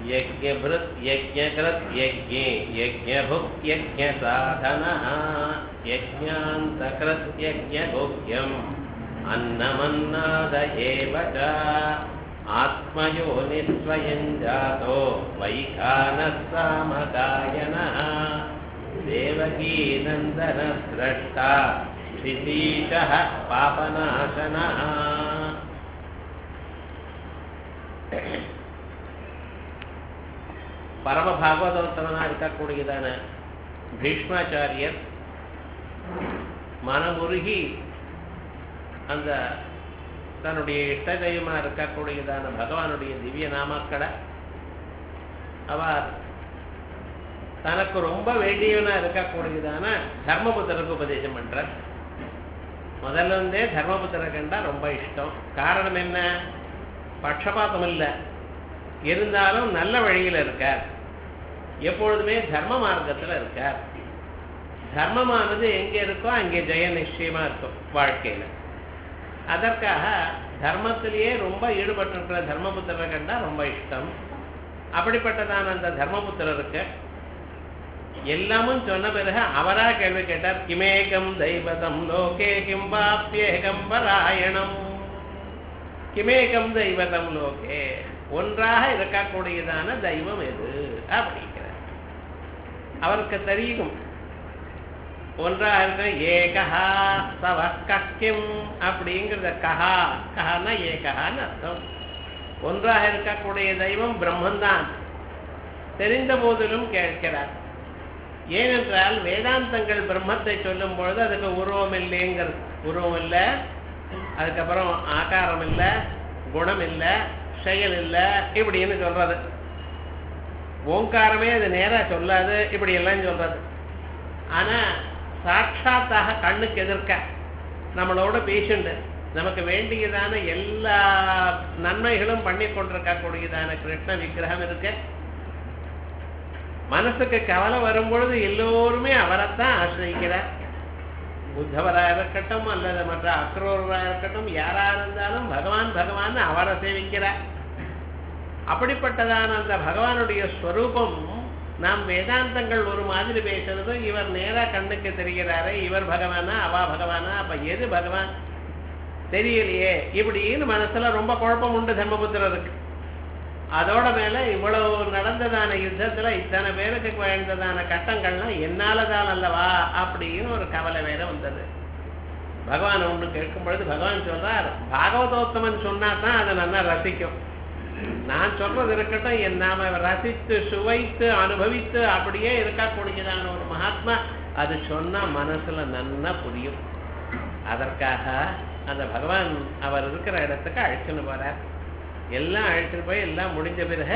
यज्ञभृत् यज्ञकृत् यज्ञे यज्ञभुक् यज्ञसाधनः यज्ञान्तकृत् यज्ञभुक्यम् अन्नमन्नाद एव च आत्मयोनिस्वयं जातो वैखानः सामगायनः देवकीनन्दनस्रष्टा क्षितीशः पापनाशनः பரம பாகவதோத்தமனா இருக்கக்கூடியதான பீஷ்மாச்சாரியர் மனமுருகி அந்த தன்னுடைய இஷ்ட தெய்வமா இருக்கக்கூடியதான பகவானுடைய திவ்ய நாமக்களை அவர் தனக்கு ரொம்ப வேண்டியவனா இருக்கக்கூடியதான தர்மபுத்தருக்கு உபதேசம் பண்றார் முதல்ல இருந்தே தர்மபுத்திர கண்டா ரொம்ப இஷ்டம் காரணம் என்ன பட்சபாதம் இல்லை இருந்தாலும் நல்ல வழியில் இருக்கார் எப்பொழுதுமே தர்ம மார்க்கத்தில் இருக்கார் தர்மமானது எங்கே இருக்கோ அங்கே ஜெய நிச்சயமா இருக்கும் வாழ்க்கையில் அதற்காக தர்மத்திலேயே ரொம்ப ஈடுபட்டிருக்கிற தர்மபுத்திரரை கண்டா ரொம்ப இஷ்டம் அப்படிப்பட்டதான அந்த தர்மபுத்திரருக்கு எல்லாமும் சொன்ன பிறகு அவரா கேள்வி கேட்டார் கிமேகம் தெய்வதம் லோகே கிம் பாப்பியேகம் பராயணம் கிமேகம் தெய்வதம் லோகே ஒன்றாக இருக்கக்கூடியதான தெய்வம் எது அப்படிங்கிறார் அவருக்கு தெரியும் ஒன்றாக இருக்க ஏகஹா சவ கக்கியம் அப்படிங்கிறத கஹா கஹான்னா ஏகஹான்னு அர்த்தம் ஒன்றாக இருக்கக்கூடிய தெய்வம் பிரம்மன்தான் தெரிந்த போதிலும் கேட்கிறார் ஏனென்றால் வேதாந்தங்கள் பிரம்மத்தை சொல்லும் பொழுது அதுக்கு உருவம் இல்லைங்கிறது உருவம் இல்லை அதுக்கப்புறம் ஆகாரம் இல்லை குணம் இல்லை செயல் இல்லை இப்படின்னு சொல்றது ஓங்காரமே அது நேராக சொல்லாது இப்படி எல்லாம் சொல்றது ஆனா சாட்சாத்தாக கண்ணுக்கு எதிர்க்க நம்மளோட பேஷண்ட் நமக்கு வேண்டியதான எல்லா நன்மைகளும் பண்ணி கொண்டிருக்கக்கூடியதான கிருஷ்ண விக்கிரகம் இருக்கு மனசுக்கு கவலை வரும்பொழுது எல்லோருமே அவரைத்தான் ஆசிரிக்கிறார் புத்தவராக இருக்கட்டும் அல்லது மற்ற அக்ரோராக இருக்கட்டும் யாரா இருந்தாலும் பகவான் பகவான் அவரை சேவிக்கிறார் அப்படிப்பட்டதான அந்த பகவானுடைய ஸ்வரூபம் நாம் வேதாந்தங்கள் ஒரு மாதிரி பேசுறதும் இவர் நேரா கண்ணுக்கு தெரிகிறாரு இவர் பகவானா அவா பகவானா அப்ப எது பகவான் தெரியலையே இப்படின்னு மனசுல ரொம்ப குழப்பம் உண்டு தர்மபுத்திரருக்கு அதோட மேல இவ்வளவு நடந்ததான யுத்தத்துல இத்தனை பேருக்கு வாழ்ந்ததான கட்டங்கள்லாம் என்னாலதான் அல்லவா அப்படின்னு ஒரு கவலை வேற வந்தது பகவான் ஒண்ணு கேட்கும் பொழுது பகவான் சொல்றார் பாகவதோத்தமன் சொன்னா தான் அதை நல்லா ரசிக்கும் நான் சொல்றது இருக்கட்டும் என் நாம ரசித்து சுவைத்து அனுபவித்து அப்படியே இருக்கக்கூடியதான ஒரு மகாத்மா அது சொன்னா மனசுல நன்னா புரியும் அதற்காக அந்த பகவான் அவர் இருக்கிற இடத்துக்கு அழைச்சுன்னு போறார் எல்லாம் அழைச்சிட்டு போய் எல்லாம் முடிஞ்ச பிறகு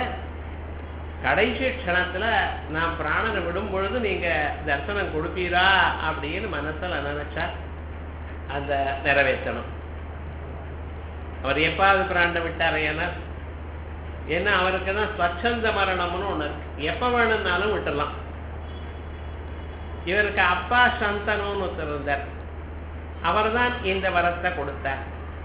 கடைசி க்ஷணத்துல நான் பிராணனை விடும் பொழுது நீங்க தர்சனம் கொடுப்பீரா அப்படின்னு மனசுல நினைச்சா அந்த நிறைவேற்றணும் அவர் எப்பாவது பிராண்டை விட்டார் ஏன்னா ஏன்னா அவருக்கு தான் ஸ்வச்சந்த மரணம்னு ஒண்ணு இருக்கு எப்ப வேணும்னாலும் விட்டுடலாம் இவருக்கு அப்பா சந்தனம்னு ஒருத்தர் இருந்தார் அவர் தான் இந்த வரத்தை கொடுத்தார்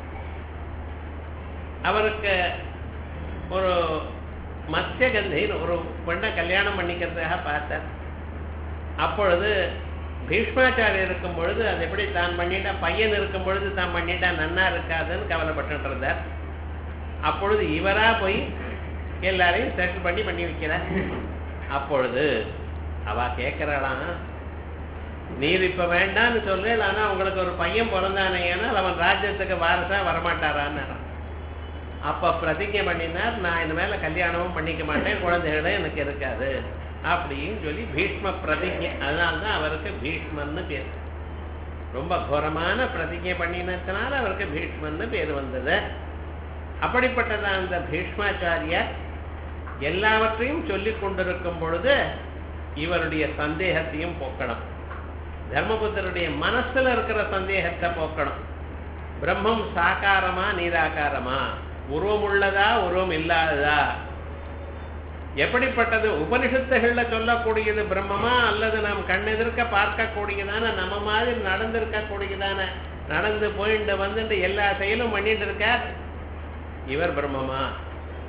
அவருக்கு ஒரு மத்தியகந்தின்னு ஒரு பெண்ணை கல்யாணம் பண்ணிக்கிறதுக்காக பார்த்தார் அப்பொழுது பீஷ்மாச்சாரியர் இருக்கும் பொழுது அது எப்படி தான் பண்ணிட்டா பையன் இருக்கும் பொழுது தான் பண்ணிட்டா நன்னா இருக்காதுன்னு கவலைப்பட்டு இருந்தார் அப்பொழுது இவரா போய் எல்லாரையும் செட்டில் பண்ணி பண்ணி வைக்கிறார் அப்பொழுது அவ கேட்கிறாளாம் நீர் இப்ப வேண்டான்னு சொல்றேன் ஆனா உங்களுக்கு ஒரு பையன் பிறந்தானே ஏன்னால் அவன் ராஜ்யத்துக்கு வாரசா வரமாட்டாரான்னு அப்ப பிரதிஜை பண்ணினார் நான் இந்த மேல கல்யாணமும் பண்ணிக்க மாட்டேன் குழந்தைகளும் எனக்கு இருக்காது அப்படின்னு சொல்லி பீஷ்ம பிரதிஜை அதனால்தான் அவருக்கு பீஷ்மன்னு பேர் ரொம்ப கோரமான பிரதிஜை பண்ணினதுனால அவருக்கு பீஷ்மன்னு பேர் வந்தது அப்படிப்பட்டதான் அந்த பீஷ்மாச்சாரியர் எல்லாவற்றையும் சொல்லிக் கொண்டிருக்கும் பொழுது இவருடைய சந்தேகத்தையும் போக்கணும் தர்மபுத்தருடைய மனசுல இருக்கிற சந்தேகத்தை போக்கணும் பிரம்மம் சாக்காரமா நீராகாரமா உருவம் உள்ளதா உருவம் இல்லாததா எப்படிப்பட்டது உபனிஷத்துகள்ல சொல்லக்கூடியது பிரம்மமா அல்லது நாம் கண்ணெதிர்க்க பார்க்கக்கூடியதான நம்ம மாதிரி நடந்திருக்கக்கூடியதான நடந்து போயிட்டு வந்துட்டு எல்லா செயலும் பண்ணிட்டு இருக்கார் இவர் பிரம்மமா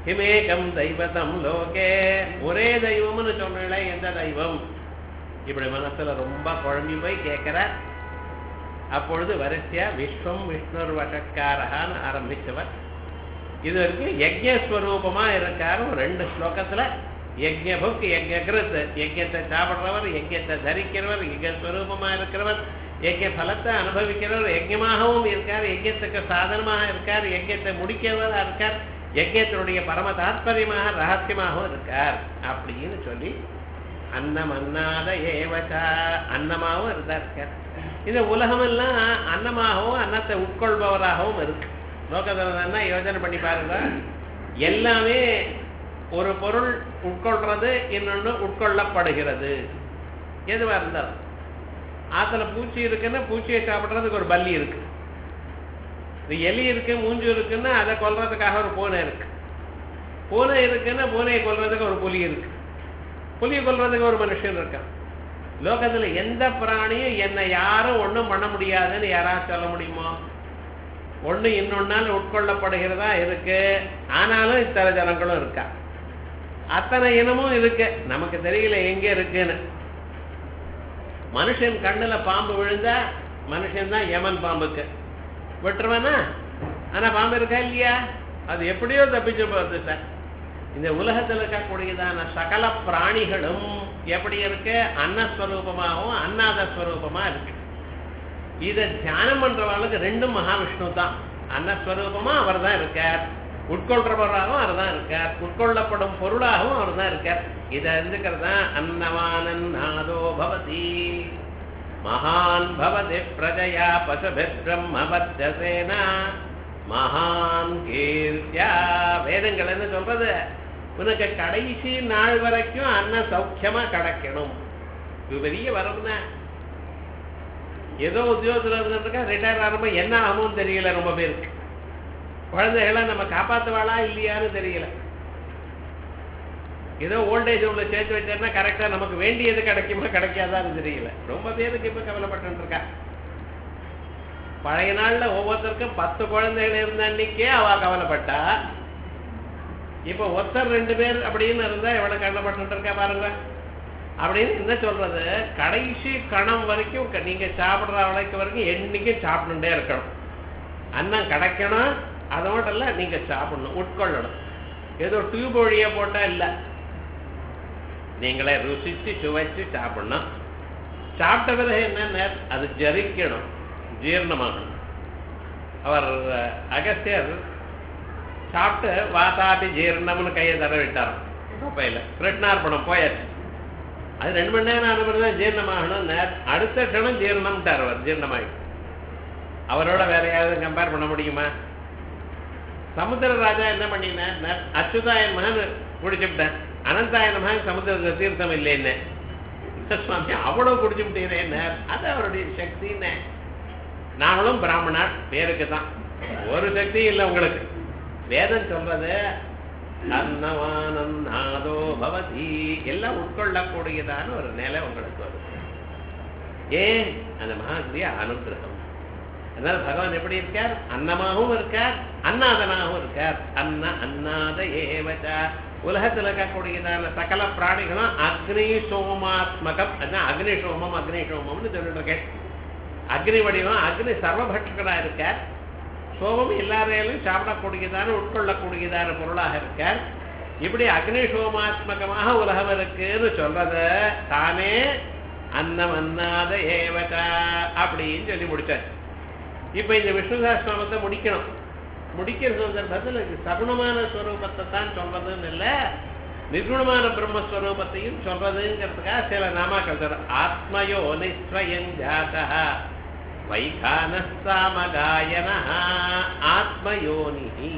கிமேகம் தெய்வதம் லோகே ஒரே தெய்வம்னு சொன்னீங்களே எந்த தெய்வம் இப்படி மனசுல ரொம்ப குழம்பி போய் கேட்கிறார் அப்பொழுது வரிசையா விஸ்வம் விஷ்ணுர் வசக்காரகான்னு ஆரம்பிச்சவர் இது வரைக்கும் யஜ்யஸ்வரூபமா இருக்காரு ஒரு ரெண்டு ஸ்லோகத்துல யஜ்யபுக் யஜ்யகிருத் யஜ்யத்தை சாப்பிடுறவர் யஜ்யத்தை தரிக்கிறவர் யஜ்யஸ்வரூபமா இருக்கிறவர் யஜ்ய பலத்தை அனுபவிக்கிறவர் யஜ்யமாகவும் இருக்கார் யஜ்யத்துக்கு சாதனமாக இருக்கார் யஜ்யத்தை முடிக்கிறவரா இருக்கார் யஜ்யத்தினுடைய பரம தாத்பரியமாக ரகசியமாகவும் இருக்கார் அப்படின்னு சொல்லி அன்னம் அன்னாத ஏவச்சா அன்னமாகவும் இருந்தார் இருக்கார் இந்த உலகமெல்லாம் அன்னமாகவும் அன்னத்தை உட்கொள்பவராகவும் இருக்கு லோகதனா யோசனை பண்ணி பாருங்க எல்லாமே ஒரு பொருள் உட்கொள்றது இன்னொன்று உட்கொள்ளப்படுகிறது எதுவா இருந்தாலும் ஆத்துல பூச்சி இருக்குன்னா பூச்சியை சாப்பிடுறதுக்கு ஒரு பல்லி இருக்கு இது எலி இருக்கு மூஞ்சு இருக்குன்னா அதை கொல்றதுக்காக ஒரு பூனை இருக்கு பூனை இருக்குன்னா பூனையை கொல்றதுக்கு ஒரு புலி இருக்கு புலியை கொல்றதுக்கு ஒரு மனுஷன் இருக்கான் லோகத்துல எந்த பிராணியும் என்னை யாரும் ஒண்ணும் பண்ண முடியாதுன்னு யாராவது சொல்ல முடியுமோ ஒண்ணு இன்னொன்னால உட்கொள்ளப்படுகிறதா இருக்கு ஆனாலும் இத்தனை ஜனங்களும் இருக்கா அத்தனை இனமும் இருக்கு நமக்கு தெரியல எங்க இருக்குன்னு மனுஷன் கண்ணுல பாம்பு விழுந்தா மனுஷன் தான் யமன் பாம்புக்கு விட்டுருவானா ஆனா பாம்பு இருக்கா இல்லையா அது எப்படியோ தப்பிச்சு போகுது சார் இந்த உலகத்தில் இருக்கக்கூடியதான சகல பிராணிகளும் எப்படி இருக்கு அன்னஸ்வரூபமாகவும் அன்னாத ஸ்வரூபமா இருக்கு இதை தியானம் பண்றவங்களுக்கு ரெண்டும் மகாவிஷ்ணு தான் அன்னஸ்வரூபமா அவர் தான் இருக்கார் உட்கொள்றவராகவும் அவர் தான் இருக்கார் உட்கொள்ளப்படும் பொருளாகவும் அவர் தான் இருக்கார் இதை இருந்துக்கிறது தான் அன்னவானன் நாதோ பவதி மகான் பவதி பிரஜயா பசுபிர் பிரம்மபத்தசேனா மகான் கீர்த்தியா வேதங்கள் என்ன சொல்றது உனக்கு கடைசி நாள் வரைக்கும் அன்ன சௌக்கியமா கிடைக்கணும் இது பெரிய வரம்னா ஏதோ உத்தியோகத்தில் இருந்துருக்கா ரிட்டையர் ஆகிறப்ப என்ன ஆகும்னு தெரியல ரொம்ப பேருக்கு குழந்தைகளை நம்ம காப்பாற்றுவாளா இல்லையான்னு தெரியல ஏதோ ஓல்டேஜ் உள்ள சேர்த்து வச்சேன்னா கரெக்டாக நமக்கு வேண்டியது கிடைக்குமா கிடைக்காதான்னு தெரியல ரொம்ப பேருக்கு இப்போ கவலைப்பட்டு இருக்கா பழைய நாள்ல ஒவ்வொருத்தருக்கும் பத்து குழந்தைகள் இருந்த அன்னைக்கே அவ கவலைப்பட்டா இப்ப ஒருத்தர் ரெண்டு பேர் அப்படின்னு இருந்தா எவ்வளவு கவலைப்பட்டு இருக்கா பாருங்க அப்படின்னு என்ன சொல்றது கடைசி கணம் வரைக்கும் க- நீங்க சாப்பிடுற வரைக்கும் வரைக்கும் என்னைக்கும் சாப்பிட்டுட்டே இருக்கணும் அன்னம் கிடைக்கணும் அது மட்டும் இல்ல நீங்க சாப்பிடணும் உட்கொள்ளணும் ஏதோ டியூப் வழியா போட்டா இல்ல நீங்களே ருசிச்சு சுவைச்சு சாப்பிடணும் சாப்பிட்ட பிறகு என்ன அது ஜரிக்கணும் ஜீரணமாகணும் அவர் அஹ், அகஸ்தியர் சாப்பிட்டு வாசாபி ஜீரணம்னு கையை தர விட்டார் குப்பையில் கிருஷ்ணார்பணம் போயாச்சு அது ரெண்டு மணி நேரம் ஆன பிறகு தான் ஜீரணமாகணும் நே- அடுத்த க்ஷணம் ஜீரணம்ட்டார் அவர் ஜீரணமாகி அவரோட வேற யாராவது கம்பேர் பண்ண முடியுமா சமுத்திர ராஜா என்ன பண்ணினார் அச்சுதாயன் மகன் குடிச்சுவிட்டேன் அனந்தாயன் மகன் சமுத்திர தீர்த்தம் இல்லைன்னு சுவாமி அவ்வளவு குடிச்சுட்டீரேன்னு அது அவருடைய சக்தின்னு நாமளும் பிராமணா பேருக்கு தான் ஒரு சக்தி இல்லை உங்களுக்கு வேதம் சொல்றது அன்னவானந்தாதோ பவதி எல்லாம் உட்கொள்ளக்கூடியதான ஒரு நிலை உங்களுக்கு வரும் ஏன் அந்த மகாத்ரிய அனுகிரகம் அதனால பகவான் எப்படி இருக்கார் அன்னமாகவும் இருக்கார் அன்னாதனாகவும் இருக்கார் அன்ன அன்னாத ஏவச்சா உலகத்தில் இருக்கக்கூடியதான சகல பிராணிகளும் அக்னி சோமாத்மகம் அதான் அக்னி சோமம் அக்னி சோமம்னு சொல்லிட்டு இருக்கேன் அக்னி வடிவம் அக்னி சர்வபட்சகரா இருக்கார் சோமம் எல்லாரையிலும் சாப்பிடக்கூடியதான உட்கொள்ளக்கூடியதான பொருளாக இருக்கார் இப்படி அக்னி சோமாத்மகமாக உலகம் இருக்குன்னு சொல்றத தானே அன்னம் அன்னாத ஏவதா அப்படின்னு சொல்லி முடிச்சார் இப்ப இந்த விஷ்ணு சகஸ்ரநாமத்தை முடிக்கணும் முடிக்கிற சந்தர்ப்பத்தில் இது சகுணமான ஸ்வரூபத்தை தான் சொல்றதுன்னு இல்லை நிர்குணமான பிரம்மஸ்வரூபத்தையும் சொல்றதுங்கிறதுக்காக சில நாமாக்கள் சொல்ற ஆத்மயோ நிஸ்வயம் ஜாதா வைகானஸ்தாமகாயன ஆத்மயோனி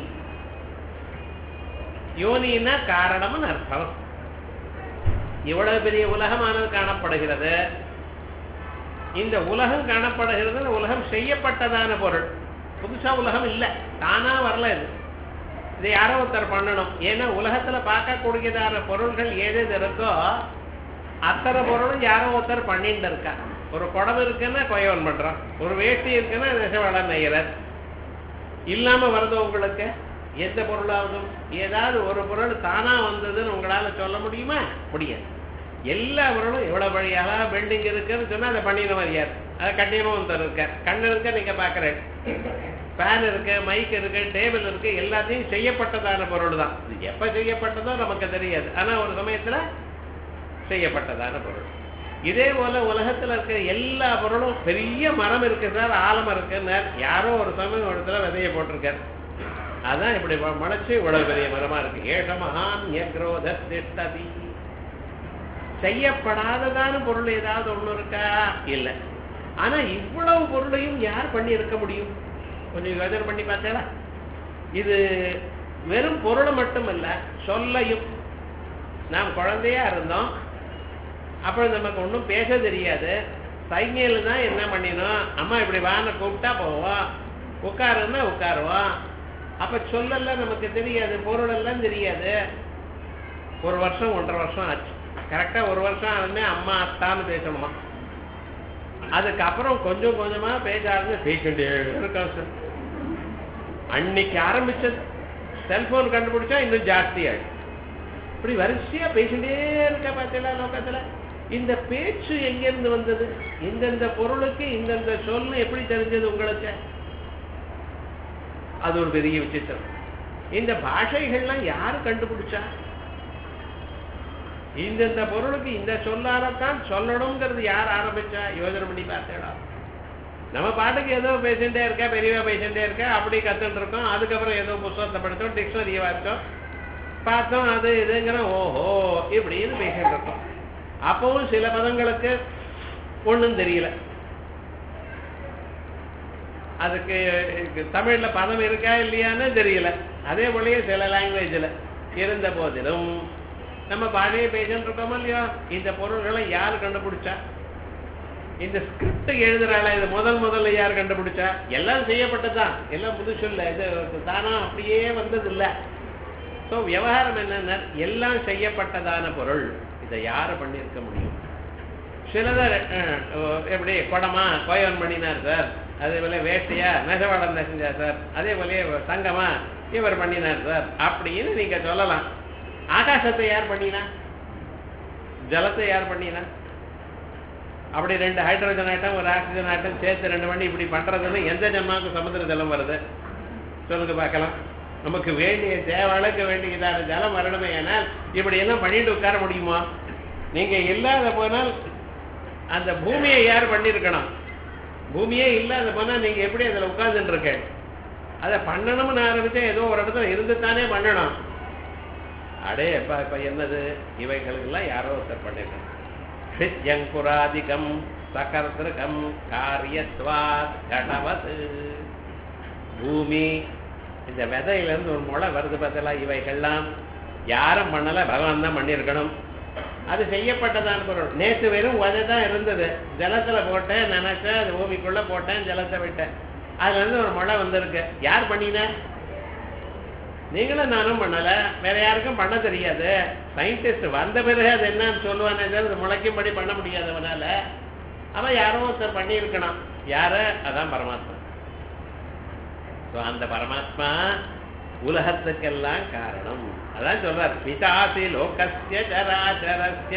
யோனின்னா காரணம்னு அர்த்தம் இவ்வளவு பெரிய உலகமானது காணப்படுகிறது இந்த உலகம் காணப்படுகிறது இந்த உலகம் செய்யப்பட்டதான பொருள் புதுசா உலகம் இல்லை தானா வரல இது இதை யாரோ ஒருத்தர் பண்ணணும் ஏன்னா உலகத்துல பார்க்கக்கூடியதான பொருள்கள் ஏது எது இருக்கோ அத்தனை பொருளும் யாரோ ஒருத்தர் பண்ணிட்டு இருக்கா ஒரு குடம் இருக்குன்னா கொயவன் பண்றான் ஒரு வேஷ்டி இருக்குன்னா நெசவாளன் நெய்யறர் இல்லாம வருது உங்களுக்கு எந்த பொருளாவதும் ஏதாவது ஒரு பொருள் தானா வந்ததுன்னு உங்களால சொல்ல முடியுமா முடியாது எல்லா பொருளும் எவ்வளவு வழியாக பில்டிங் இருக்குன்னு சொன்னா அதை பண்ணினவர் யார் அதை கட்டினமும் ஒருத்தர் இருக்கார் கண்ணு இருக்க நீங்க பாக்குறேன் ஃபேன் இருக்கு மைக் இருக்கு டேபிள் இருக்கு எல்லாத்தையும் செய்யப்பட்டதான பொருள் தான் இது எப்ப செய்யப்பட்டதோ நமக்கு தெரியாது ஆனா ஒரு சமயத்துல செய்யப்பட்டதான பொருள் இதே போல உலகத்துல இருக்கிற எல்லா பொருளும் பெரிய மரம் இருக்கு சார் ஆலமரம் இருக்குன்னார் யாரோ ஒரு சமயம் ஒரு இடத்துல விதைய போட்டிருக்காரு அதான் இப்படி மு- முளைச்சு இவ்வளவு பெரிய மரமா இருக்கு ஏஷ மகான் யக்ரோத திஷ்டதி செய்யப்படாததான பொருள் ஏதாவது ஒண்ணு இருக்கா இல்ல ஆனா இவ்வளவு பொருளையும் யார் பண்ணி இருக்க முடியும் கொஞ்சம் யோசனை பண்ணி பார்த்தேடா இது வெறும் பொருள் மட்டுமல்ல சொல்லையும் நாம் குழந்தையா இருந்தோம் அப்புறம் நமக்கு ஒன்றும் பேச தெரியாது சைகையில் தான் என்ன பண்ணினோம் அம்மா இப்படி வான கூப்பிட்டா போவோம் உட்காருன்னா உட்காருவோம் அப்ப சொல்லெல்லாம் நமக்கு தெரியாது பொருள் எல்லாம் தெரியாது ஒரு வருஷம் ஒன்றரை வருஷம் ஆச்சு கரெக்டா ஒரு வருஷம் ஆனதுமே அம்மா அத்தான்னு பேசணுமா அதுக்கப்புறம் கொஞ்சம் கொஞ்சமா பேச ஆரம்பிச்சு பேசிட்டே இருக்கோம் சார் அன்னைக்கு ஆரம்பிச்சது செல்போன் கண்டுபிடிச்சா இன்னும் ஜாஸ்தி ஆயிடும் இப்படி வரிசையா பேசிட்டே இருக்க பார்த்தீங்களா லோகத்துல இந்த பேச்சு எங்கிருந்து வந்தது இந்தந்த பொருளுக்கு இந்தந்த சொல்லு எப்படி தெரிஞ்சது உங்களுக்கு அது ஒரு பெரிய விசித்திரம் இந்த பாஷைகள்லாம் யாரு கண்டுபிடிச்சா இந்தந்த பொருளுக்கு இந்த சொல்லாலத்தான் சொல்லணுங்கிறது யார் ஆரம்பிச்சா யோசனை பண்ணி பார்த்தேடா நம்ம பாட்டுக்கு ஏதோ பேசிட்டே இருக்கா பெரியவா பேசிட்டே இருக்கா அப்படி கத்துட்டு இருக்கோம் அதுக்கப்புறம் ஏதோ புஸ்தகத்தை படித்தோம் டிக்ஷனரியை வாசிச்சோம் பார்த்தோம் அது இதுங்கிற ஓஹோ இப்படின்னு பேசிட்டு இருக்கோம் அப்பவும் சில பதங்களுக்கு ஒண்ணும் தெரியல அதுக்கு தமிழ்ல பதம் இருக்கா இல்லையான்னு தெரியல அதே போலயே சில லாங்குவேஜ்ல இருந்த போதிலும் நம்ம பழைய பேசிட்டு இருக்கோமோ இல்லையோ இந்த பொருள்களை யார் கண்டுபிடிச்சா இந்த ஸ்கிரிப்ட் எழுதுறாள இது முதல் முதல்ல யார் கண்டுபிடிச்சா எல்லாம் செய்யப்பட்டதுதான் எல்லாம் புதுசு இல்ல இது தானா அப்படியே வந்தது இல்ல ஸோ விவகாரம் என்னன்னா எல்லாம் செய்யப்பட்டதான பொருள் இதை யாரு பண்ணியிருக்க முடியும் சிலதர் அஹ், எப்படி குடமா கோயவன் பண்ணினார் சார் அதே போல வேஷ்டியா நெசவாளன் நெசஞ்சார் சார் அதே போல தங்கமா இவர் பண்ணினார் சார் அப்படின்னு நீங்க சொல்லலாம் ஆகாசத்தை யார் பண்ணினா ஜலத்தை யார் பண்ணினா அப்படி ரெண்டு ஹைட்ரஜன் ஆட்டம் ஒரு ஆக்சிஜன் ஆட்டம் சேர்த்து ரெண்டு பண்ணி இப்படி பண்றதுன்னு எந்த ஜன்மாவுக்கு சமுத்திர ஜலம் வருது சொல்லுங்க பார்க்கலாம் நமக்கு வேண்டிய தேவளுக்கு வேண்டியதான ஜலம் வரணுமே ஏனால் இப்படி எல்லாம் பண்ணிட்டு உட்கார முடியுமா நீங்க இல்லாத போனால் அந்த பூமியை யார் பண்ணியிருக்கணும் பூமியே இல்லாத போனா நீங்க எப்படி அதுல உட்கார்ந்துட்டு இருக்க அதை பண்ணணும்னு ஆரம்பிச்சா ஏதோ ஒரு இடத்துல இருந்து தானே பண்ணணும் அடே எப்ப இப்ப என்னது இவைகளுக்கெல்லாம் யாரோ ஒருத்தர் பண்ணிருக்காங்க ஹித்யங்குராதிகம் சகர்திருகம் காரியத்வாத் கடவது பூமி இந்த விதையில இருந்து ஒரு முளை வருது பார்த்தல இவைகள்லாம் யாரும் பண்ணல பகவான் தான் பண்ணியிருக்கணும் அது செய்யப்பட்டதான பொருள் நேற்று வெறும் உதை தான் இருந்தது ஜலத்துல போட்டேன் நினைச்சேன் அது பூமிக்குள்ள போட்டேன் ஜலத்தை விட்டேன் அதுல இருந்து ஒரு முளை வந்திருக்கு யார் பண்ணினா நீங்களும் நானும் பண்ணல வேற யாருக்கும் பண்ண தெரியாது சயின்டிஸ்ட் வந்த பிறகு அது என்னன்னு சொல்லுவானே தவிர அது முளைக்கும்படி பண்ண முடியாது அவனால அவன் யாரோ ஒருத்தர் பண்ணியிருக்கணும் யாரு அதான் பரமாத்மா So, அந்த பரமாத்மா உலகத்துக்கெல்லாம் காரணம் அதான் சொல்றார் பிதாசி லோகஸ்ய சராச்சரஸ்ய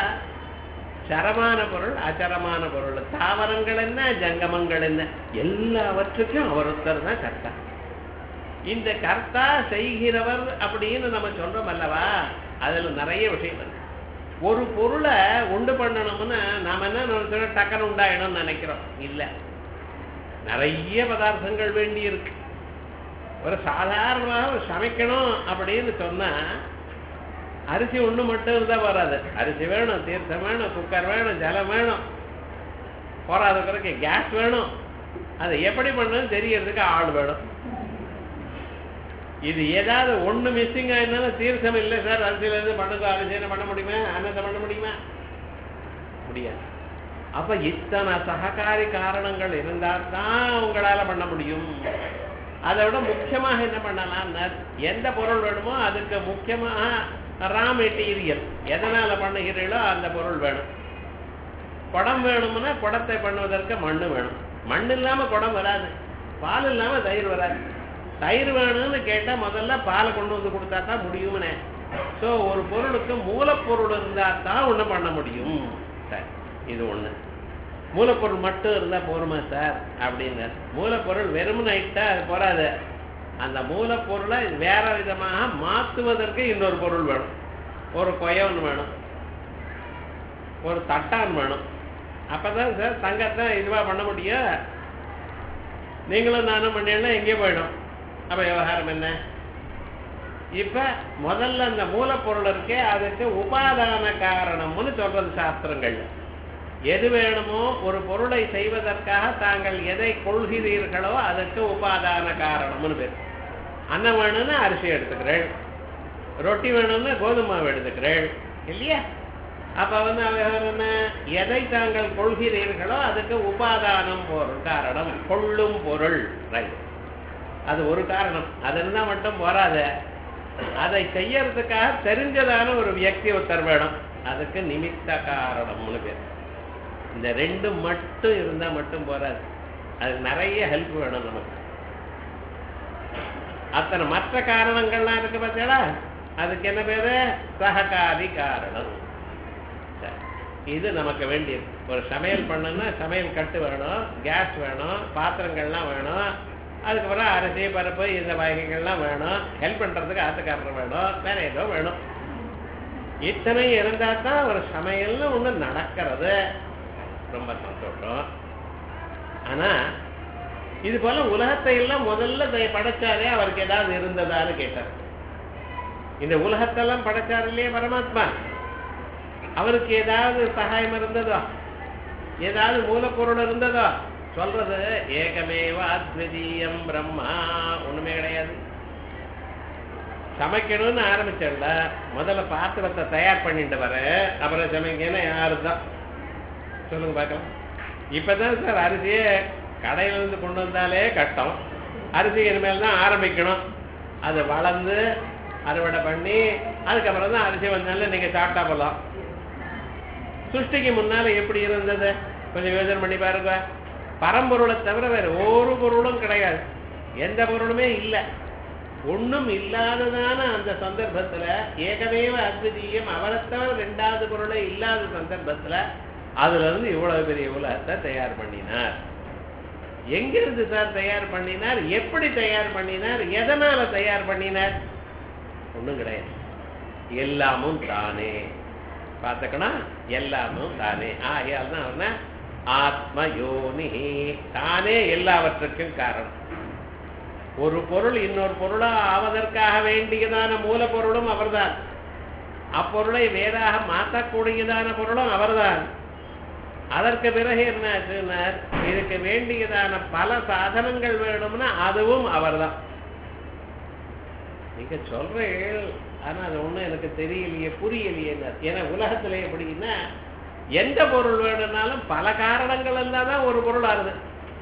சரமான பொருள் அச்சரமான பொருள் தாவரங்கள் என்ன ஜங்கமங்கள் என்ன எல்லாவற்றுக்கும் அவர் ஒருத்தர் தான் கர்த்தா இந்த கர்த்தா செய்கிறவர் அப்படின்னு நம்ம சொல்றோம் அல்லவா அதுல நிறைய விஷயம் இருக்கு ஒரு பொருளை உண்டு பண்ணணும்னா நாம என்ன நினைச்சோம் டக்குன்னு உண்டாயிடும்னு நினைக்கிறோம் இல்ல நிறைய பதார்த்தங்கள் வேண்டி இருக்கு ஒரு சாதாரணமாக ஒரு சமைக்கணும் அப்படின்னு சொன்னா அரிசி ஒண்ணு மட்டும் இருந்தா வராது அரிசி வேணும் தீர்த்தம் வேணும் குக்கர் வேணும் ஜலம் வேணும் போராத பிறகு கேஸ் வேணும் அதை எப்படி பண்ணணும்னு தெரியறதுக்கு ஆள் வேணும் இது ஏதாவது ஒண்ணு மிஸ்ஸிங் ஆயிருந்தாலும் தீர்த்தம் இல்லை சார் அரிசியில இருந்து பண்ணுங்க அரிசியில பண்ண முடியுமா அன்னத்தை பண்ண முடியுமா முடியாது அப்ப இத்தனை சககாரி காரணங்கள் இருந்தால் தான் உங்களால பண்ண முடியும் அதை விட முக்கியமாக என்ன பண்ணலாம்னா எந்த பொருள் வேணுமோ அதுக்கு முக்கியமாக ரா மெட்டீரியல் எதனால பண்ணுகிறீர்களோ அந்த பொருள் வேணும் குடம் வேணும்னா குடத்தை பண்ணுவதற்கு மண்ணு வேணும் மண் இல்லாம குடம் வராது பால் இல்லாம தயிர் வராது தயிர் வேணும்னு கேட்டா முதல்ல பாலை கொண்டு வந்து கொடுத்தா தான் முடியும்னே ஸோ ஒரு பொருளுக்கு மூலப்பொருள் இருந்தா தான் ஒண்ணு பண்ண முடியும் சரி இது ஒண்ணு மூலப்பொருள் மட்டும் இருந்தா போருமா சார் அப்படின்னு மூலப்பொருள் வெறுமனே இட்டா அது போறாது அந்த மூலப்பொருளை வேற விதமாக மாத்துவதற்கு இன்னொரு பொருள் வேணும் ஒரு கொயவன் வேணும் ஒரு தட்டான் வேணும் அப்பதான் சார் தங்கத்தை இதுவா பண்ண முடியும் நீங்களும் நானும் பண்ணீங்கன்னா எங்கே போயிடும் அப்ப விவகாரம் என்ன இப்ப முதல்ல அந்த மூலப்பொருள் இருக்கே அதுக்கு உபாதான காரணம்னு சொல்றது சாஸ்திரங்கள்ல எது வேணுமோ ஒரு பொருளை செய்வதற்காக தாங்கள் எதை கொள்கிறீர்களோ அதுக்கு உபாதான காரணம்னு பேர் அன்னம் வேணும்னா அரிசி எடுத்துக்கிறேன் ரொட்டி வேணும்னா கோதுமை மாவு எடுத்துக்கிறேன் இல்லையா அப்ப வந்து அவர் என்ன எதை தாங்கள் கொள்கிறீர்களோ அதுக்கு உபாதானம் பொருள் காரணம் கொள்ளும் பொருள் ரைட் அது ஒரு காரணம் அது இருந்தா மட்டும் போராது அதை செய்யறதுக்காக தெரிஞ்சதான ஒரு வியக்தி ஒருத்தர் வேணும் அதுக்கு நிமித்த காரணம்னு பேர் இந்த ரெண்டும் மட்டும் இருந்தா மட்டும் போராது அதுக்கு நிறைய ஹெல்ப் வேணும் நமக்கு அத்தனை மற்ற காரணங்கள்லாம் இருக்கு பார்த்தீங்களா அதுக்கு என்ன பேரு சககாரி காரணம் சரி. இது நமக்கு வேண்டியது ஒரு சமையல் பண்ணணும்னா சமையல் கட்டு வேணும் கேஸ் வேணும் பாத்திரங்கள்லாம் வேணும் அதுக்கப்புறம் அரிசி பருப்பு இந்த வகைகள்லாம் வேணும் ஹெல்ப் பண்றதுக்கு ஆத்துக்காரர் வேணும் வேற ஏதோ வேணும் இத்தனை இருந்தா தான் ஒரு சமையல்னு ஒண்ணு நடக்கிறது ரொம்ப சந்தோஷம் ஆனா இது போல உலகத்தை எல்லாம் முதல்ல தை- படைச்சாரே அவருக்கு ஏதாவது இருந்ததான்னு கேட்டார் இந்த உலகத்தெல்லாம் படைச்சார் இல்லையே பரமாத்மா அவருக்கு ஏதாவது சகாயம் இருந்ததோ ஏதாவது மூலப்பொருள் இருந்ததோ சொல்றது ஏகமேவ அத்விதீயம் பிரம்மா ஒண்ணுமே கிடையாது சமைக்கணும்னு ஆரம்பிச்சல முதல்ல பாத்திரத்தை தயார் பண்ணிட்டு வர அப்புறம் சமைக்கணும் யாரு தான் சொல்லுங்க பார்க்கலாம் இப்பதான் சார் அரிசியே கடையில இருந்து கொண்டு வந்தாலே கஷ்டம் அரிசி இனிமேல் தான் ஆரம்பிக்கணும் அது வளர்ந்து அறுவடை பண்ணி அதுக்கப்புறம் தான் அரிசி வந்தாலும் நீங்க சாப்பிட்டா போலாம் சிருஷ்டிக்கு முன்னால எப்படி இருந்தது கொஞ்சம் யோசனை பண்ணி பாருங்க பரம்பொருளை தவிர வேற ஒரு பொருளும் கிடையாது எந்த பொருளுமே இல்லை ஒண்ணும் இல்லாததான அந்த சந்தர்ப்பத்துல ஏகமேவ அத்விதீயம் அவரை தவிர ரெண்டாவது பொருளே இல்லாத சந்தர்ப்பத்துல அதுல இருந்து இவ்வளவு பெரிய உலகத்தை தயார் பண்ணினார் எங்கிருந்து சார் தயார் பண்ணினார் எப்படி தயார் பண்ணினார் எதனால தயார் பண்ணினார் ஒண்ணும் கிடையாது எல்லாமும் தானே பார்த்துக்கணும் எல்லாமும் தானே ஆகையால் தான் அவன ஆத்ம யோனி தானே எல்லாவற்றுக்கும் காரணம் ஒரு பொருள் இன்னொரு பொருளா ஆவதற்காக வேண்டியதான மூலப்பொருளும் அவர்தான் அப்பொருளை வேறாக மாற்றக்கூடியதான பொருளும் அவர்தான் அதற்கு பிறகு என்ன ஆச்சுன்னார் இதுக்கு வேண்டியதான பல சாதனங்கள் வேணும்னா அதுவும் அவர்தான் நீங்க சொல்றீர்கள் ஆனா அது ஒண்ணும் எனக்கு தெரியலையே புரியலையே ஏன்னா உலகத்துல எப்படின்னா எந்த பொருள் வேணும்னாலும் பல காரணங்கள் இருந்தா தான் ஒரு பொருள் ஆகுது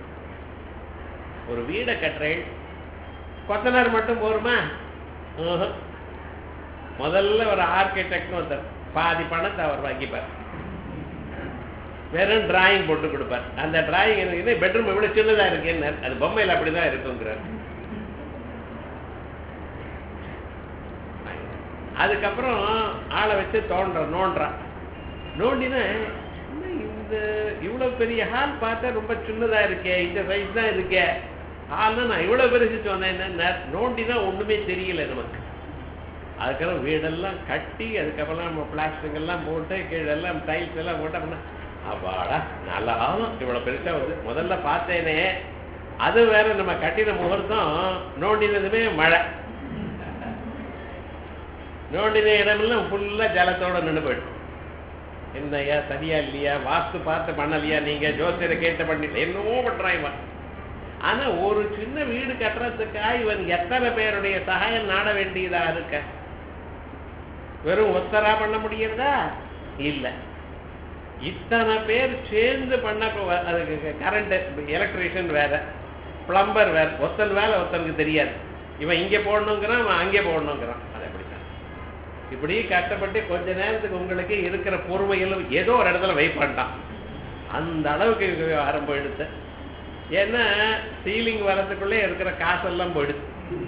ஒரு வீடை கட்டுறேன் கொத்தனார் மட்டும் போருமா ம்ஹும். முதல்ல ஒரு ஆர்கிடெக்ட் ஒருத்தர் பாதி பணத்தை அவர் வாங்கிப்பார் வெறும் டிராயிங் போட்டு கொடுப்பார் அந்த டிராயிங் எனக்கு பெட்ரூம் எவ்வளவு சின்னதா இருக்குன்னு அது பொம்மையில் அப்படிதான் இருக்குங்கிறார் அதுக்கப்புறம் ஆளை வச்சு தோன்ற நோண்டுறான் நோண்டினா என்ன இந்த இவ்வளவு பெரிய ஹால் பார்த்தா ரொம்ப சின்னதா இருக்கே இந்த சைஸ் தான் இருக்கே ஹால்னா நான் இவ்வளவு பெருசு சொன்னேன் என்ன நோண்டினா ஒண்ணுமே தெரியல நமக்கு அதுக்கப்புறம் வீடெல்லாம் கட்டி அதுக்கப்புறம் நம்ம பிளாஸ்டிக் எல்லாம் போட்டு கீழெல்லாம் டைல்ஸ் எல்லாம் போட்டு அப்படின்னா அப்பாடா நல்லா ஆகும் இவ்வளவு பெருசா வந்து முதல்ல பார்த்தேனே அது வேற நம்ம கட்டின முகூர்த்தம் நோண்டினதுமே மழை நோண்டின இடமெல்லாம் ஃபுல்லா ஜலத்தோட நின்று போயிடும் என்னய்யா சரியா இல்லையா வாஸ்து பார்த்து பண்ணலையா நீங்க ஜோசியரை கேட்டு பண்ணிட்டு என்னவோ பண்றான் இவன் ஆனா ஒரு சின்ன வீடு கட்டுறதுக்காக இவன் எத்தனை பேருடைய சகாயம் நாட வேண்டியதா இருக்க வெறும் ஒத்தரா பண்ண முடியறதா இல்ல இத்தனை பேர் சேர்ந்து பண்ண போ- அதுக்கு கரண்ட் எலக்ட்ரீஷியன் வேற பிளம்பர் வேற ஒருத்தன் வேலை ஒருத்தனுக்கு தெரியாது இவன் இங்க போடணுங்கிறான் அவன் அங்கே போடணுங்கிறான் அது அப்படித்தான் இப்படி கஷ்டப்பட்டு கொஞ்ச நேரத்துக்கு உங்களுக்கு இருக்கிற பொறுமையிலும் ஏதோ ஒரு இடத்துல வைப்பான்ட்டான் அந்த அளவுக்கு விவகாரம் போயிடுச்சு ஏன்னா சீலிங் வர்றதுக்குள்ளே இருக்கிற காசெல்லாம் போயிடுச்சு